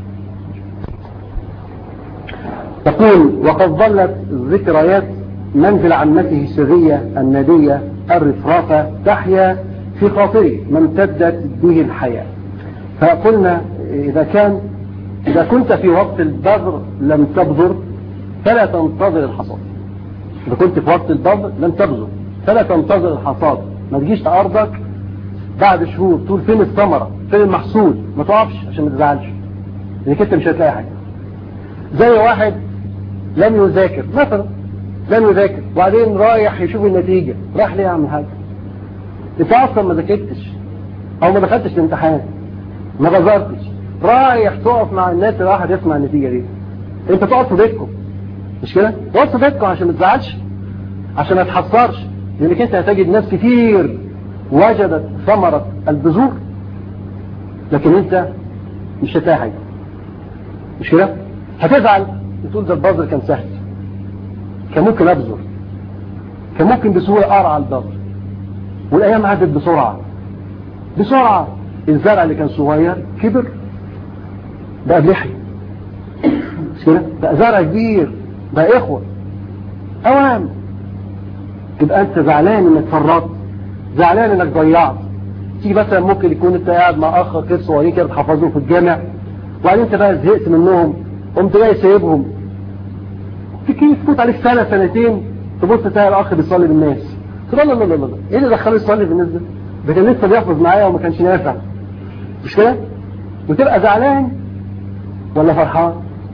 تقول وقد ظلت ذكريات منزل عمته السرية الندية الرفرافة تحيا في خاطره ما امتدت به الحياة فقلنا إذا كان إذا كنت في وقت البذر لم تبذر فلا تنتظر الحصاد إذا كنت في وقت البذر لم تبذر فلا تنتظر الحصاد ما تجيش أرضك بعد شهور تقول فين الثمرة فين المحصول ما تقفش عشان ما تزعلش لانك انت مش هتلاقي حاجة زي واحد لم يذاكر مثلا لم يذاكر وبعدين رايح يشوف النتيجة راح ليه يعمل حاجة انت اصلا ما ذاكرتش او ما دخلتش الامتحان ما بذرتش رايح تقف مع الناس اللي راح يسمع النتيجة دي انت تقف في بيتكم مش كده تقف في بيتكم عشان ما تزعلش عشان ما تحصرش لانك انت هتجد ناس كتير وجدت ثمرة البذور لكن انت مش هتلاقي حاجة مش كده هتزعل تقول ده البذر كان سهل كان ممكن ابذر كان ممكن بسهولة ارعى البذر والايام عدت بسرعة بسرعة الزرع اللي كان صغير كبر بقى بلحي مش كده بقى زرع كبير بقى اخوة اوام تبقى انت زعلان انك فرطت زعلان انك ضيعت تيجي مثلا ممكن يكون انت قاعد مع اخ كده صغيرين كده بتحفظوه في الجامع وبعدين انت بقى زهقت منهم قمت جاي سايبهم تيجي تفوت عليك سنه سنتين تبص تلاقي الاخ بيصلي بالناس تقول لا لا لا لا ايه اللي دخله يصلي بالناس ده؟ ده كان لسه بيحفظ معايا وما كانش نافع مش كده؟ وتبقى زعلان ولا فرحان؟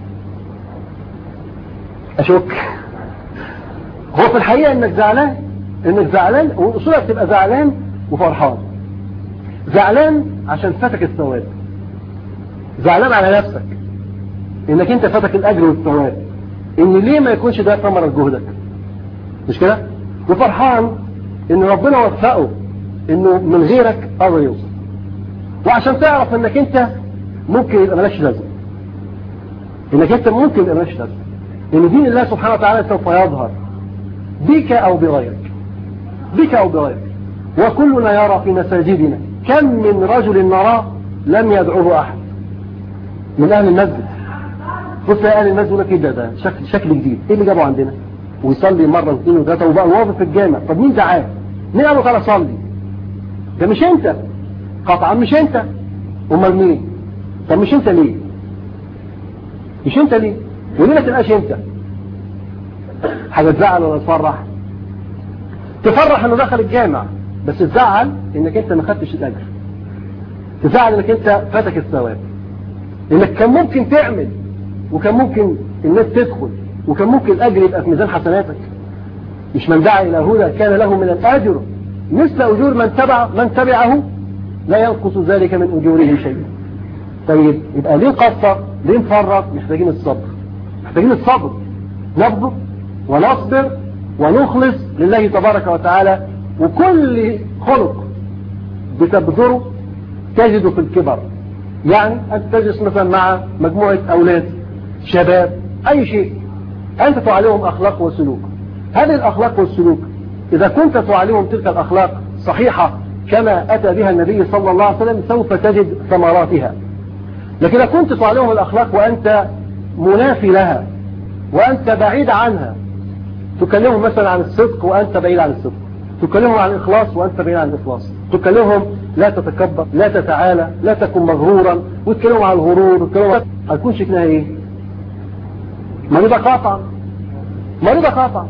اشك هو في الحقيقه انك زعلان انك زعلان واصولك تبقى زعلان وفرحان زعلان عشان فاتك الثواب زعلان على نفسك انك انت فاتك الاجر والثواب ان ليه ما يكونش ده ثمرة جهدك مش كده وفرحان ان ربنا وفقه انه من غيرك قدر يوصل وعشان تعرف انك انت ممكن يبقى ملاش لازم انك انت ممكن يبقى ملاش لازم ان دين الله سبحانه وتعالى سوف يظهر بك او بغيرك بك او بغيرك وكلنا يرى في مساجدنا كم من رجل نراه لم يدعوه احد من اهل المسجد بص يا اهل المسجد يقول لك ايه ده ده شكل شكل جديد ايه اللي جابه عندنا ويصلي مره واثنين وثلاثه وبقى واقف في الجامع طب مين دعاه مين قال له تعالى صلي ده مش انت قطعا مش انت امال مين طب مش انت ليه مش انت ليه وليه ما تبقاش انت حاجه تزعل ولا تفرح تفرح انه دخل الجامع بس تزعل انك انت ما خدتش الاجر تزعل انك انت فاتك الثواب انك كان ممكن تعمل وكان ممكن الناس تدخل وكان ممكن الاجر يبقى في ميزان حسناتك مش من دعا الى هدى كان له من الاجر مثل اجور من تبع من تبعه لا ينقص ذلك من اجورهم شيء طيب يبقى ليه قصة ليه نفرط محتاجين الصبر محتاجين الصبر نصبر ونصبر ونخلص لله تبارك وتعالى وكل خلق بتبذره تجده في الكبر يعني أنت تجلس مثلا مع مجموعة أولاد شباب أي شيء أنت تعلمهم أخلاق وسلوك هذه الأخلاق والسلوك إذا كنت تعلمهم تلك الأخلاق صحيحة كما أتى بها النبي صلى الله عليه وسلم سوف تجد ثمراتها لكن إذا كنت تعلمهم الأخلاق وأنت منافي لها وأنت بعيد عنها تكلمهم مثلا عن الصدق وأنت بعيد عن الصدق تكلمهم عن الإخلاص وأنت بعيد عن الإخلاص تكلمهم لا تتكبر لا تتعالى لا تكن مغرورا وتكلمهم عن الغرور وتكلمهم هتكون شكلها ايه مريضة قاطعة مريضة قاطعة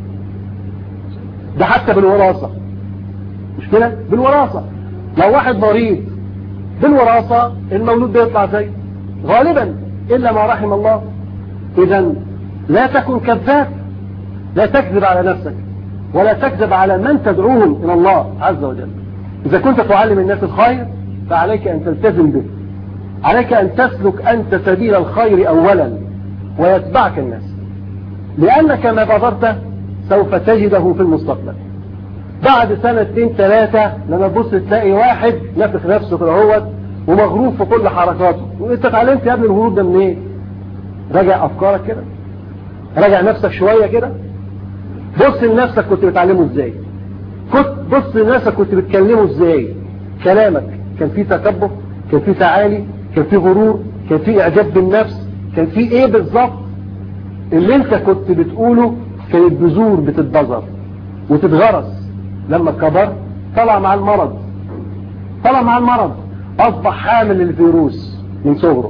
ده حتى بالوراثة مش كده بالوراثة لو واحد مريض بالوراثة المولود بيطلع زي غالبا إلا ما رحم الله إذا لا تكن كذاب لا تكذب على نفسك ولا تكذب على من تدعوهم إلى الله عز وجل إذا كنت تعلم الناس الخير فعليك أن تلتزم به عليك أن تسلك أنت سبيل الخير أولا ويتبعك الناس لأنك ما بذرت سوف تجده في المستقبل بعد سنة اثنين ثلاثة لما تبص تلاقي واحد نفخ نفسه في العوض ومغروب في كل حركاته وانت اتعلمت يا ابني الهروب ده منين ايه؟ راجع افكارك كده راجع نفسك شوية كده بص لنفسك كنت بتعلمه ازاي كنت بص لنفسك كنت بتكلمه ازاي كلامك كان فيه تكبر كان فيه تعالي كان فيه غرور كان فيه اعجاب بالنفس كان فيه ايه بالظبط اللي انت كنت بتقوله كانت بذور بتتبذر وتتغرس لما كبر طلع مع المرض طلع مع المرض اصبح حامل الفيروس من صغره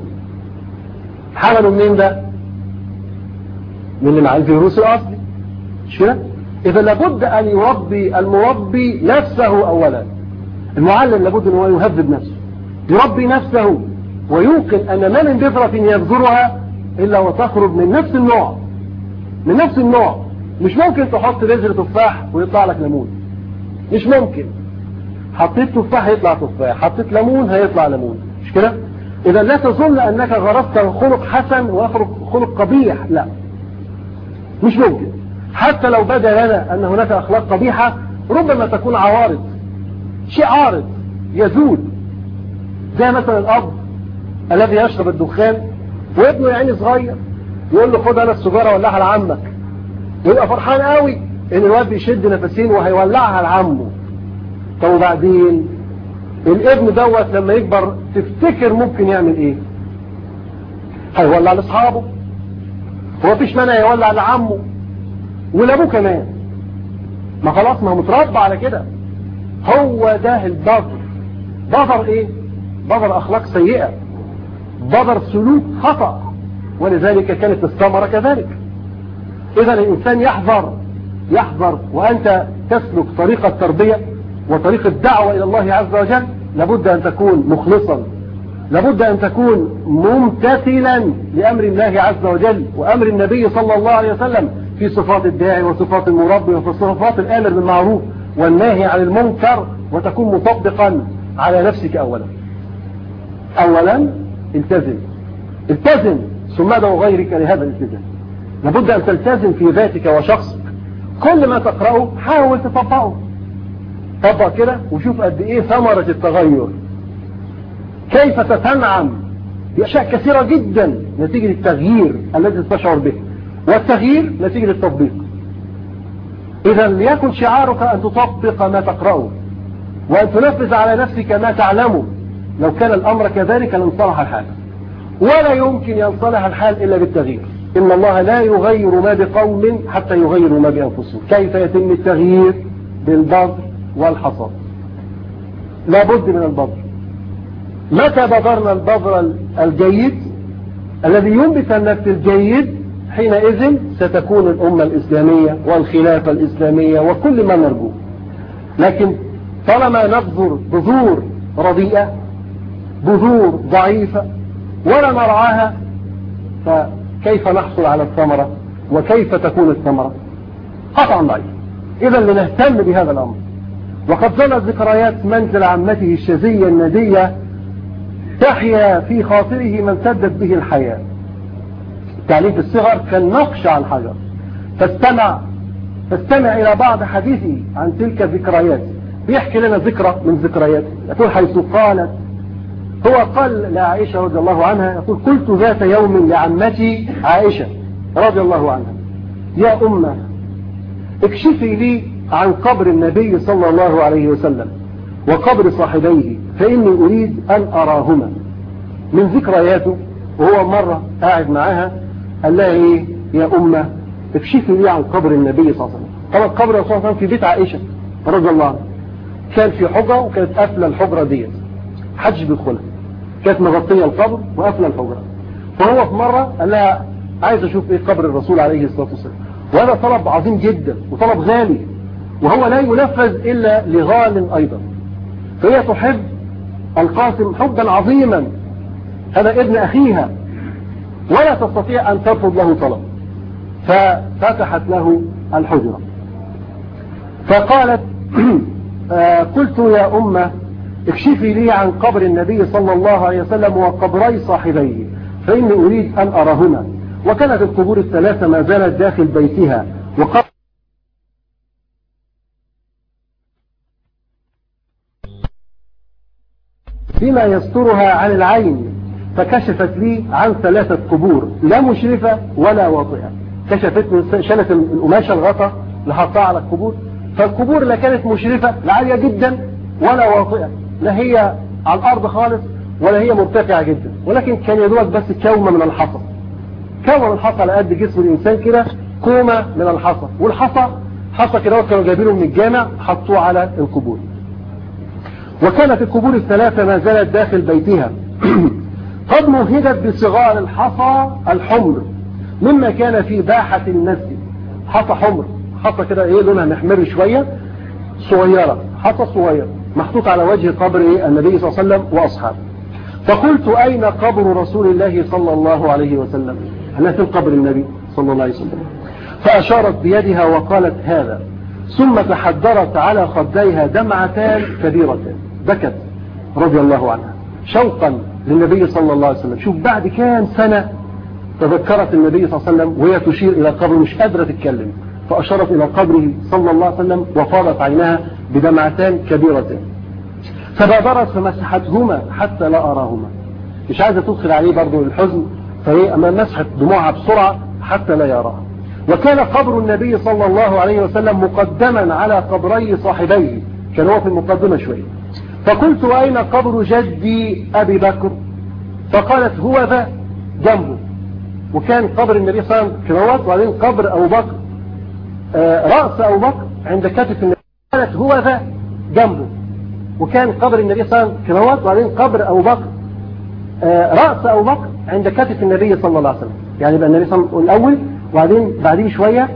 حمله منين ده من اللي مع الفيروس الاصلي مش كده اذا لابد ان يربي المربي نفسه اولا المعلم لابد ان هو يهذب نفسه يربي نفسه ويوقن ان ما من بذرة يبذرها الا وتخرج من نفس النوع من نفس النوع مش ممكن تحط بذرة تفاح ويطلع لك ليمون مش ممكن حطيت تفاح هيطلع تفاح حطيت ليمون هيطلع ليمون مش كده اذا لا تظن انك غرست خلق حسن ويخرج خلق قبيح لا مش ممكن حتى لو بدا لنا ان هناك اخلاق قبيحة ربما تكون عوارض شيء عارض يزول زي مثلا الاب الذي يشرب الدخان وابنه يعني صغير يقول له خد انا السجارة ولعها لعمك ويبقى فرحان قوي ان الواد بيشد نفسين وهيولعها لعمه طب وبعدين الابن دوت لما يكبر تفتكر ممكن يعمل ايه هيولع لاصحابه هو مفيش مانع يولع لعمه ولابوه كمان ما خلاص ما هو متربى على كده هو ده البذر بذر ايه بذر اخلاق سيئة بذر سلوك خطأ ولذلك كانت الثمرة كذلك اذا الانسان يحذر يحذر وانت تسلك طريق التربية وطريق الدعوة الى الله عز وجل لابد ان تكون مخلصا لابد ان تكون ممتثلا لامر الله عز وجل وامر النبي صلى الله عليه وسلم في صفات الداعي وصفات المربي وفي صفات الامر بالمعروف والناهي عن المنكر وتكون مطبقا على نفسك اولا اولا التزم التزم ثم ادعو غيرك لهذا الالتزام لابد ان تلتزم في ذاتك وشخصك كل ما تقرأه حاول تطبقه طبق كده وشوف قد ايه ثمرة التغير كيف تتنعم بأشياء كثيرة جدا نتيجة التغيير الذي تشعر به والتغيير نتيجة التطبيق إذا ليكن شعارك أن تطبق ما تقرأه وأن تنفذ على نفسك ما تعلمه لو كان الأمر كذلك لانصلح الحال ولا يمكن ينصلح الحال إلا بالتغيير إن الله لا يغير ما بقوم حتى يغيروا ما بأنفسهم كيف يتم التغيير بالبذر والحصاد لابد من البذر متى بذرنا البذر الجيد الذي ينبت النفس الجيد حينئذ ستكون الأمة الإسلامية والخلافة الإسلامية وكل ما نرجوه لكن طالما نبذر بذور رديئة بذور ضعيفة ولا نرعاها فكيف نحصل على الثمرة وكيف تكون الثمرة قطعا ضعيف إذا لنهتم بهذا الأمر وقد ظلت ذكريات منزل عمته الشزية الندية تحيا في خاطره من سدت به الحياة التعليم في الصغر كان نقش على الحجر فاستمع فاستمع إلى بعض حديثه عن تلك الذكريات بيحكي لنا ذكرى من ذكرياته يقول حيث قالت هو قال لعائشة رضي الله عنها يقول قلت ذات يوم لعمتي عائشة رضي الله عنها يا أمة اكشفي لي عن قبر النبي صلى الله عليه وسلم وقبر صاحبيه فإني أريد أن أراهما من ذكرياته وهو مرة قاعد معاها قال لها إيه يا أمة اكشفي لي عن قبر النبي صلى الله عليه وسلم طبعا قبر الرسول صلى الله عليه وسلم في بيت عائشة رضي الله عنها كان في حجرة وكانت قافلة الحجرة ديت حدش بيدخلها كانت مغطية القبر وقافلة الحجرة فهو في مرة قال لها عايز اشوف ايه قبر الرسول عليه الصلاة والسلام وهذا طلب عظيم جدا وطلب غالي وهو لا ينفذ الا لغال ايضا فهي تحب القاسم حبا عظيما هذا ابن اخيها ولا تستطيع ان ترفض له طلب ففتحت له الحجرة فقالت قلت يا أمة اكشفي لي عن قبر النبي صلى الله عليه وسلم وقبري صاحبيه فإني أريد أن أرهما وكانت القبور الثلاثة ما زالت داخل بيتها وقبر بما يسترها عن العين فكشفت لي عن ثلاثة قبور لا مشرفة ولا واطئة كشفت شالت القماشة الغطا لحطها على القبور فالقبور لا كانت مشرفة لا عالية جدا ولا واطئة لا هي على الأرض خالص ولا هي مرتفعة جدا ولكن كان يدوك بس كومة من الحصى كومة من الحصى على قد جسم الإنسان كده كومة من الحصى والحصى حصى كده كانوا جايبينه من الجامع حطوه على القبور وكانت القبور الثلاثة ما زالت داخل بيتها قد مهدت بصغار الحصى الحمر مما كان في باحة المسجد حصى حمر حصى كده ايه لونها محمر شوية صغيرة حصى صغير محطوط على وجه قبر النبي صلى الله عليه وسلم وأصحابه فقلت أين قبر رسول الله صلى الله عليه وسلم هل في قبر النبي صلى الله عليه وسلم فأشارت بيدها وقالت هذا ثم تحدرت على خديها دمعتان كبيرتان بكت رضي الله عنها شوقا للنبي صلى الله عليه وسلم شوف بعد كام سنة تذكرت النبي صلى الله عليه وسلم وهي تشير إلى قبره مش قادرة تتكلم فأشارت إلى قبره صلى الله عليه وسلم وفاضت عينها بدمعتان كبيرتان فبادرت فمسحتهما حتى لا أراهما مش عايزة تدخل عليه برضه الحزن فهي أما مسحت دموعها بسرعة حتى لا يراها وكان قبر النبي صلى الله عليه وسلم مقدما على قبري صاحبيه كان هو في المقدمة شوية فقلت أين قبر جدي أبي بكر فقالت هو ذا جنبه وكان قبر النبي صلى الله عليه وسلم كنوات وبعدين قبر أبو بكر آه رأس أبو بكر عند كتف النبي قالت هو ذا جنبه وكان قبر النبي صلى الله عليه وسلم كنوات وبعدين قبر أبو بكر آه رأس أبو بكر عند كتف النبي صلى الله عليه وسلم يعني يبقى النبي صلى الله عليه وسلم الأول وبعدين بعدين شوية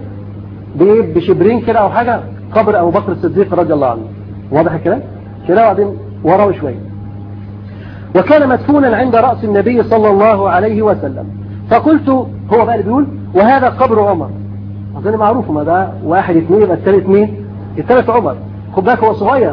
بشبرين كده أو حاجة قبر أبو بكر الصديق رضي الله عنه واضح الكلام كده وبعدين وراه شوية وكان مدفونا عند رأس النبي صلى الله عليه وسلم فقلت هو بقى اللي بيقول وهذا قبر عمر أظن معروف ما ده واحد اثنين يبقى الثالث مين الثالث عمر خد بالك هو صغير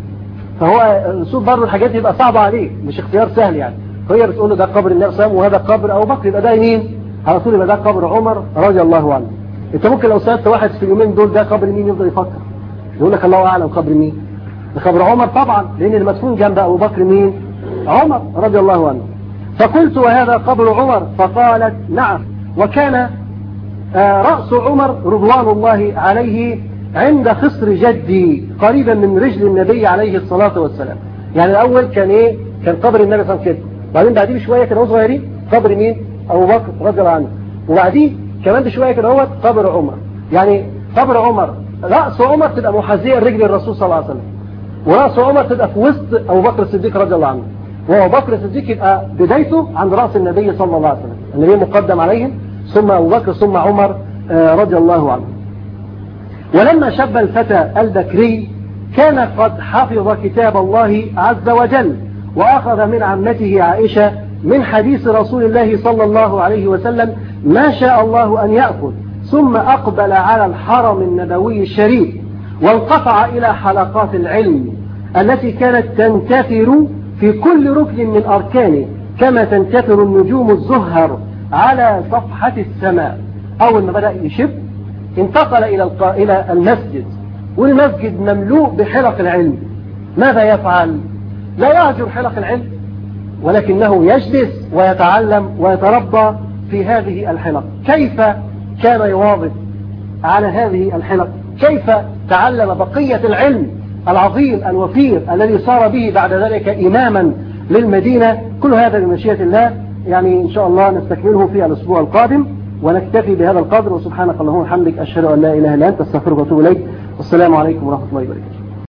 فهو الرسول برضه الحاجات دي يبقى صعبة عليه مش اختيار سهل يعني فهي بتقول له ده قبر النبي صلى الله عليه وسلم وهذا قبر أبو بكر يبقى ده مين على طول يبقى ده قبر عمر رضي الله عنه انت ممكن لو سألت واحد في اليومين دول ده قبر مين يفضل يفكر يقول لك الله أعلم قبر مين ده قبر عمر طبعا لأن المدفون جنب أبو بكر مين عمر رضي الله عنه فقلت وهذا قبر عمر فقالت نعم وكان رأس عمر رضوان الله عليه عند خصر جدي قريبا من رجل النبي عليه الصلاة والسلام يعني الأول كان إيه كان قبر النبي صلى الله عليه وسلم كده بعدين بعدين بشوية كانوا صغيرين قبر مين أبو بكر رضي الله عنه وبعدين كمان بشوية كده هو قبر عمر يعني قبر عمر رأس عمر تبقى محاذية لرجل الرسول صلى الله عليه وسلم ورأس عمر تبقى في وسط أبو بكر الصديق رضي الله عنه وأبو بكر الصديق يبقى بدايته عند رأس النبي صلى الله عليه وسلم النبي مقدم عليهم ثم أبو بكر ثم عمر رضي الله عنه ولما شب الفتى البكري كان قد حفظ كتاب الله عز وجل وأخذ من عمته عائشة من حديث رسول الله صلى الله عليه وسلم ما شاء الله أن يأخذ ثم أقبل على الحرم النبوي الشريف وانقطع إلى حلقات العلم التي كانت تنتثر في كل ركن من أركانه كما تنتثر النجوم الزهر على صفحة السماء أول ما بدأ يشب انتقل إلى إلى المسجد والمسجد مملوء بحلق العلم ماذا يفعل لا يهجر حلق العلم ولكنه يجلس ويتعلم ويتربى في هذه الحلق كيف كان يواظب على هذه الحلق كيف تعلم بقية العلم العظيم الوفير الذي صار به بعد ذلك إماما للمدينة كل هذا بمشيئة الله يعني إن شاء الله نستكمله في الأسبوع القادم ونكتفي بهذا القدر وسبحانك اللهم وبحمدك أشهد أن لا إله إلا أنت استغفرك وأتوب إليك والسلام عليكم ورحمة الله وبركاته